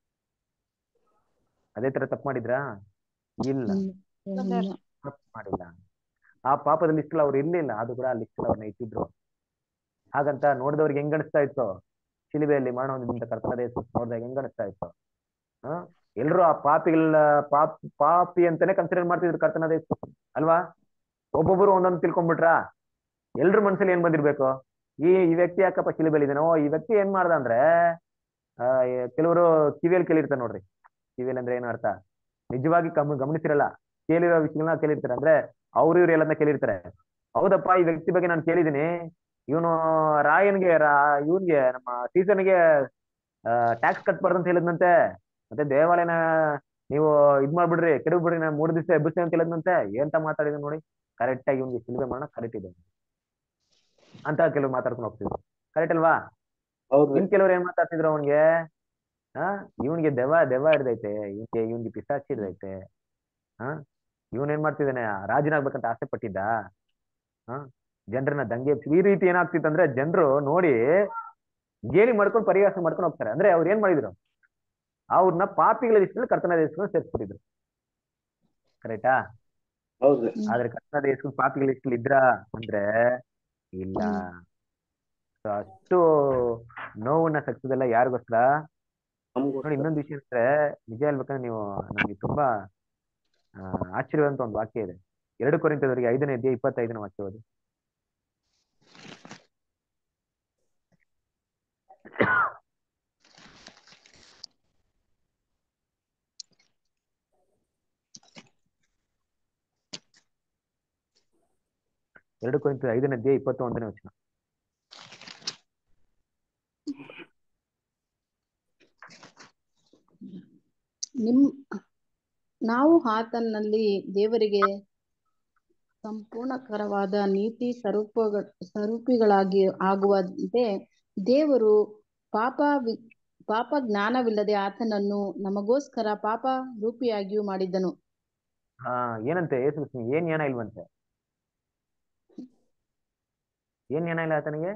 ಅದೇ ತರ ತಪ್ಪು ಮಾಡಿದ್ರಾ ಇಲ್ಲ ಹ್ಮ್. ತಪ್ಪು ಮಾಡಿಲ್ಲ ಆ ಪಾಪದ ಲಿಸ್ಟ್ ಅವ್ರು ಇರ್ಲಿಲ್ಲ ಅದು ಕೂಡ ಆ ಲಿಸ್ಟ್ ಅವ್ರನ್ನ ಇಟ್ಟಿದ್ರು ಹಾಗಂತ ನೋಡಿದವ್ರಿಗೆ ಹೆಂಗ್ ಅನಿಸ್ತಾ ಇತ್ತು ಶಿಲುಬೆಯಲ್ಲಿ ಮರಣ ಹೊಂದಿದಂತ ಕರ್ತನದ ಯೇಸು ನೋಡಿದಾಗ ಹೆಂಗ್ ಅನಿಸ್ತಾ ಇತ್ತು ಹ ಎಲ್ರು ಆ ಪಾಪಿಗಳ ಪಾಪ್ ಪಾಪಿ ಅಂತಾನೆ ಕನ್ಸಿಡರ್ ಮಾಡ್ತಿದ್ರು ಕರ್ತನದ ಯೇಸು ಅಲ್ವಾ ಒಬ್ಬೊಬ್ರು ಒಂದೊಂದು ತಿಳ್ಕೊಂಡ್ಬಿಟ್ರಾ ಎಲ್ರ ಮನ್ಸಲ್ಲಿ ಏನ್ ಬಂದಿರ್ಬೇಕು ಈ ಈ ವ್ಯಕ್ತಿ ಯಾಕಪ್ಪ ಶಿಲುಬೆಲ್ ಇದ್ದಾನೆ ಓ ಈ ವ್ಯಕ್ತಿ ಏನ್ ಮಾಡ್ದ ಅಂದ್ರೆ ಆ ಕೆಲವರು ಕಿವಿಯಲ್ಲಿ ಕೇಳಿರ್ತಾರೆ ನೋಡ್ರಿ ಕಿವಿಯಲ್ಲಿ ಅಂದ್ರೆ ಏನು ಅರ್ಥ ನಿಜವಾಗಿ ಕಮ್ ಗಮನಿಸಿರಲ್ಲ ಕೇಳಿರೋ ವಿಷಯಗಳನ್ನ ಕೇಳಿರ್ತಾರೆ ಅಂದ್ರೆ ಅವ್ರು ಇವ್ರು ಎಲ್ಲದನ್ನ ಕೇಳಿರ್ತಾರೆ ಹೌದಪ್ಪ ಈ ವ್ಯಕ್ತಿ ಬಗ್ಗೆ ನಾನು ಕೇಳಿದೀನಿ ಇವನು ರಾಯನ್ಗೆ ರಾ ಇವನ್ಗೆ ನಮ್ಮ ಸೀಸನ್ಗೆ ಟ್ಯಾಕ್ಸ್ ಕಟ್ಬಾರ್ದು ಅಂತ ಹೇಳಿದ್ನಂತೆ ಮತ್ತೆ ದೇವಾಲಯನ ನೀವು ಇದ್ ಮಾಡ್ಬಿಡ್ರಿ ಕೆಡವ್ ಬಿಡ್ರಿ ನಾನು ಮೂರು ದಿವಸ ಎಬ್ಬಿಸ್ತೀನಿ ಅಂತ ಹೇಳಿದ್ನಂತೆ ಎಂತ ಮಾತಾಡಿದ ನೋಡಿ ಕರೆಕ್ಟ್ ಆಗಿ ಇವ್ನಿಗೆ ಸಿಲ್ವೆ ಮಾಡೋಣ ಕರೆಕ್ಟ್ ಇದೆ ಅಂತ ಕೆಲವ್ರು ಮಾತಾಡ್ಕೊಂಡು ಹೋಗ್ತಿದ್ರು ಕರೆಕ್ಟ್ ಅಲ್ವಾ ಹೌದ್ರಿ ಇನ್ ಕೆಲವ್ರು ಏನ್ ಮಾತಾಡ್ತಿದ್ರು ಅವನ್ಗೆ ಹಾ ಇವನ್ಗೆ ದೆವ್ವ ದೆವ್ವ ಹಿಡ್ದೈತೆ ಇವನ್ಗೆ ಇವನ್ಗೆ ಪಿಸಾಚಿ ಹಿಡ್ದೈತೆ ಹಾ ಇವನ್ ಏನ್ ಮಾಡ್ತಿದ್ದಾನೆ ರಾಜನಾಗ್ಬೇಕಂತ ಆಸೆ ಪಟ್ಟಿದ್ದ ಹಾ ಜನರನ್ನ ದಂಗೆ ಎಬ್ಸಿ- ಈ ರೀತಿ ಏನಾಗ್ತಿತ್ತಂದ್ರೆ ಜನರು ನೋಡಿ ಗೇಲಿ ಮಾಡ್ಕೊಂಡು ಪರಿಹಾಸ ಮಾಡ್ಕೊಂಡು ಹೋಗ್ತಾರೆ ಅಂದ್ರೆ ಅವ್ರು ಏನ್ ಮಾಡಿದ್ರು ಅವ್ರನ್ನ ಪಾಪಿಗಳ ಲಿಸ್ಟಲ್ಲಿ ಕರ್ತನ ದೇಶಗಳು ಸೇರ್ಸ್ಬಿಟ್ಟಿದ್ರು ಕರೆಕ್ಟಾ ಹೌದ್ರಿ ಆದ್ರೆ ಕರ್ತನ ದೇಶ ಪಾಪಿಗಳ ಲಿಸ್ಟಲ್ಲಿ ಇದ್ರ ಅಂದ್ರೆ ಇಲ್ಲ So ಅಷ್ಟು ನೋವನ್ನ ಸಕ್ಸದೆಲ್ಲ ಯಾರಿಗೋಸ್ಕರ ನಮಗೂ ನೋಡಿ ಇನ್ನೊಂದು ವಿಷಯ ಅಂದ್ರೆ ನಿಜ ಹೇಳ್ಬೇಕಂದ್ರೆ ನೀವು ನಮ್ಗೆ ತುಂಬಾ ಆ, ಆಶ್ಚರ್ಯವಂತ ಒಂದು ವಾಕ್ಯ ಇದೆ ಎರಡು ಕೊರಿಂತದವರಿಗೆ ಐದನೇ ಅಧ್ಯಾಯ ಇಪ್ಪತ್ತೈದನೇ ವಾಕ್ಯ ಓದಿ ಎರಡು ಕೊರಿಂತ ಐದನೇ ಅಧ್ಯಾಯ ಇಪ್ಪತ್ತೊಂದನೇ ವಚನ ನಿಮ್ ನಾವು ಆತನಲ್ಲಿ ದೇವರಿಗೆ ಸಂಪೂರ್ಣಕರವಾದ ನೀತಿ ಸ್ವರೂಪ ಸ್ವರೂಪಿಗಳಾಗಿ ಆಗುವಂತೆ ದೇವರು ಪಾಪ ವಿ- ಪಾಪ ಜ್ಞಾನವಿಲ್ಲದೆ ಆತನನ್ನು ನಮಗೋಸ್ಕರ ಪಾಪ ರೂಪಿಯಾಗಿಯೂ ಮಾಡಿದ್ದನು ಹಾ ಏನಂತೆ ಯೇಸು ಕ್ರಿಸ್ತನಿಗೆ ಏನ್ ಜ್ಞಾನ ಇಲ್ವಂತೆ ಏನ್ ಜ್ಞಾನ ಇಲ್ಲ ಆತನಿಗೆ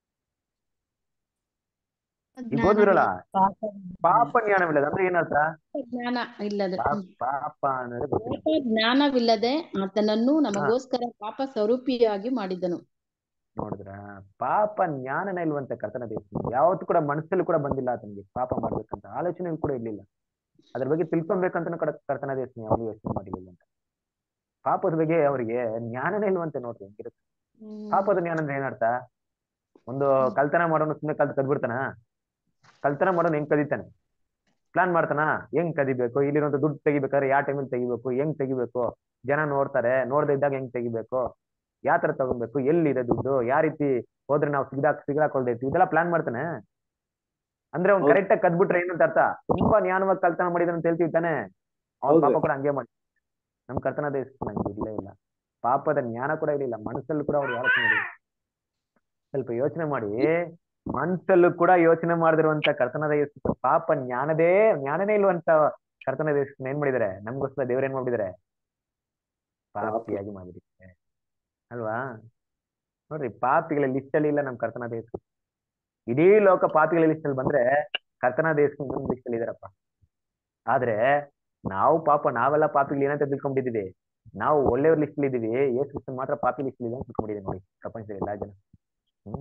ಈಗ ಓದಿದ್ರಲ್ಲ ಪಾಪ ಜ್ಞಾನವಿಲ್ಲ ಅಂದ್ರೆ ಏನರ್ಥ ಜ್ಞಾನ ಇಲ್ಲದೆ ಪಾಪ ಪಾಪ ಅನ್ನೋದು ಗೊತ್ತಿಲ್ಲ ಪಾಪ ಜ್ಞಾನವಿಲ್ಲದೆ ಆತನನ್ನು ನಮಗೋಸ್ಕರ ಪಾಪ ಸ್ವರೂಪಿಯಾಗಿ ಮಾಡಿದ್ದನು ನೋಡಿದ್ರ ಪಾಪ ಜ್ಞಾನನೇ ಇಲ್ವಂತೆ ಕರ್ತನ ದೇಶ ಯಾವತ್ತೂ ಕೂಡ ಮನಸ್ಸಲ್ಲಿ ಕೂಡ ಬಂದಿಲ್ಲ ಆತನಿಗೆ ಪಾಪ ಮಾಡ್ಬೇಕಂತ ಆಲೋಚನೆ ಕೂಡ ಇರ್ಲಿಲ್ಲ ಅದ್ರ ಬಗ್ಗೆ ತಿಳ್ಕೊಬೇಕಂತ ಕೂಡ ಕರ್ತನ ದೇಶ ಯಾವಾಗ ಯೋಚನೆ ಮಾಡಿರ್ಲಿಲ್ಲ ಅಂತ ಪಾಪದ ಬಗ್ಗೆ ಅವರಿಗೆ ಜ್ಞಾನನೇ ಇಲ್ವಂತೆ ನೋಡ್ರಿ ಹೆಂಗಿರುತ್ತೆ ಪಾಪದ ಜ್ಞಾನ ಅಂದ್ರೆ ಏನರ್ಥ ಒಂದು ಕಳ್ತನ ಮಾಡೋನು ಸುಮ್ಮನೆ ಕಲ್ತ್ ಕದ್ಬಿಡ್ತಾನ ಕಳ್ತನ ಮಾಡೋನು ಹೆಂಗ್ ಕದೀತಾನೆ ಪ್ಲಾನ್ ಮಾಡ್ತಾನ ಹೆಂಗ್ ಕದಿಬೇಕು ಇಲ್ಲಿರುವಂತ ದುಡ್ಡು ತೆಗಿಬೇಕಾದ್ರೆ ಯಾವ ಟೈಮಲ್ಲಿ ತೆಗಿಬೇಕು ಹೆಂಗ್ ತೆಗಿಬೇಕು ಜನ ನೋಡ್ತಾರೆ ನೋಡ್ದೆ ಇದ್ದಾಗ ಹೆಂಗ್ ತೆಗಿಬೇಕು ಯಾವ ತರ ತಗೊಬೇಕು ಎಲ್ಲಿದೆ ದುಡ್ಡು ಯಾವ ರೀತಿ ಹೋದ್ರೆ ನಾವು ಸಿಗದಾಕ್ ಸಿಗದಾಕೊಳ್ದೈತಿ ಇದೆಲ್ಲ ಪ್ಲಾನ್ ಮಾಡ್ತಾನೆ ಅಂದ್ರೆ ಅವ್ನ್ ಹೌದು. ಕರೆಕ್ಟ್ ಆಗಿ ಕದ್ಬಿಟ್ರೆ ಏನಂತ ಅರ್ಥ ತುಂಬಾ ಜ್ಞಾನವಾಗಿ ಕಳ್ತನ ಮಾಡಿದ ಅಂತ ಹೇಳ್ತೀವಿ ತಾನೆ ಅವ್ನ ಹೌದು. ಪಾಪ ಕೂಡ ಹಂಗೆ ಮಾಡಿ ನಮ್ ಕರ್ತನ ದೇಶ ನಂಗೆ ಇರ್ಲೇ ಇಲ್ಲ ಪಾಪದ ಜ್ಞಾನ ಕೂಡ ಇರಲಿಲ್ಲ ಮನಸ್ಸಲ್ಲೂ ಕೂಡ ಅವ್ರು ಯೋಚನೆ ಇಲ್ಲ ಸ್ವಲ್ಪ ಯೋಚನೆ ಮಾಡಿ ಮನಸ್ಸಲ್ಲೂ ಕೂಡ ಯೋಚನೆ ಮಾಡದಿರುವಂತ ಕರ್ತನದ ಯೇಸು ಪಾಪ ಜ್ಞಾನದೇ ಜ್ಞಾನನೇ ಇಲ್ವಂತ ಕರ್ತನ ದೇಶ ಏನ್ ಮಾಡಿದಾರೆ ನಮ್ಗೋಸ್ಕರ ದೇವ್ರ ಏನ್ ಮಾಡಿದಾರೆ ಪಾಪಿಯಾಗಿ ಮಾಡಿದ್ದಾರೆ ಅಲ್ವಾ ನೋಡ್ರಿ ಪಾಪಿಗಳ ಲಿಸ್ಟ್ ಅಲ್ಲಿ ಇಲ್ಲ ನಮ್ ಕರ್ತನ ದೇಶ ಇಡೀ ಲೋಕ ಪಾಪಿಗಳ ಲಿಸ್ಟ್ ಅಲ್ಲಿ ಬಂದ್ರೆ ಕರ್ತನ ದೇಶ ಇನ್ನೊಂದು ಲಿಸ್ಟ್ ಅಲ್ಲಿ ಇದಾರಪ್ಪ ಆದ್ರೆ ನಾವು ಪಾಪ ನಾವೆಲ್ಲ ಪಾಪಿಗಳು ಏನಂತ ತಿಳ್ಕೊಂಡಿದೀವಿ ನಾವು ಒಳ್ಳೆಯವ್ರ ಲಿಸ್ಟ್ ಅಲ್ಲಿ ಇದೀವಿ ಯೇಸು ಕ್ರಿಸ್ತನ್ ಮಾತ್ರ ಪಾಪಿ ಲಿಸ್ಟ್ ಇದೆ ಅಂತ ತಿಳ್ಕೊಂಡಿದ್ದೀವಿ ನೋಡಿ ಪ್ರಪಂಚದಲ್ಲಿ ಎಲ್ಲಾ ಜನ ಹ್ಮ್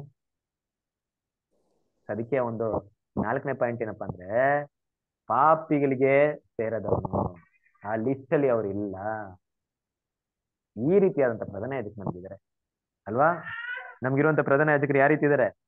ಅದಕ್ಕೆ ಒಂದು ನಾಲ್ಕನೇ ಪಾಯಿಂಟ್ ಏನಪ್ಪಾ ಅಂದ್ರೆ ಪಾಪಿಗಳಿಗೆ ಸೇರದವನು ಆ ಲಿಸ್ಟ್ ಅಲ್ಲಿ ಅವ್ರು ಇಲ್ಲ ಈ ರೀತಿಯಾದಂತ ಪ್ರಧಾನ ಯಾಜಕ ನಮ್ಗಿದ್ದಾರೆ ಅಲ್ವಾ ನಮ್ಗಿರುವಂತ ಪ್ರಧಾನ ಯಾಜಕರು ಯಾವ ರೀತಿ ಇದಾರೆ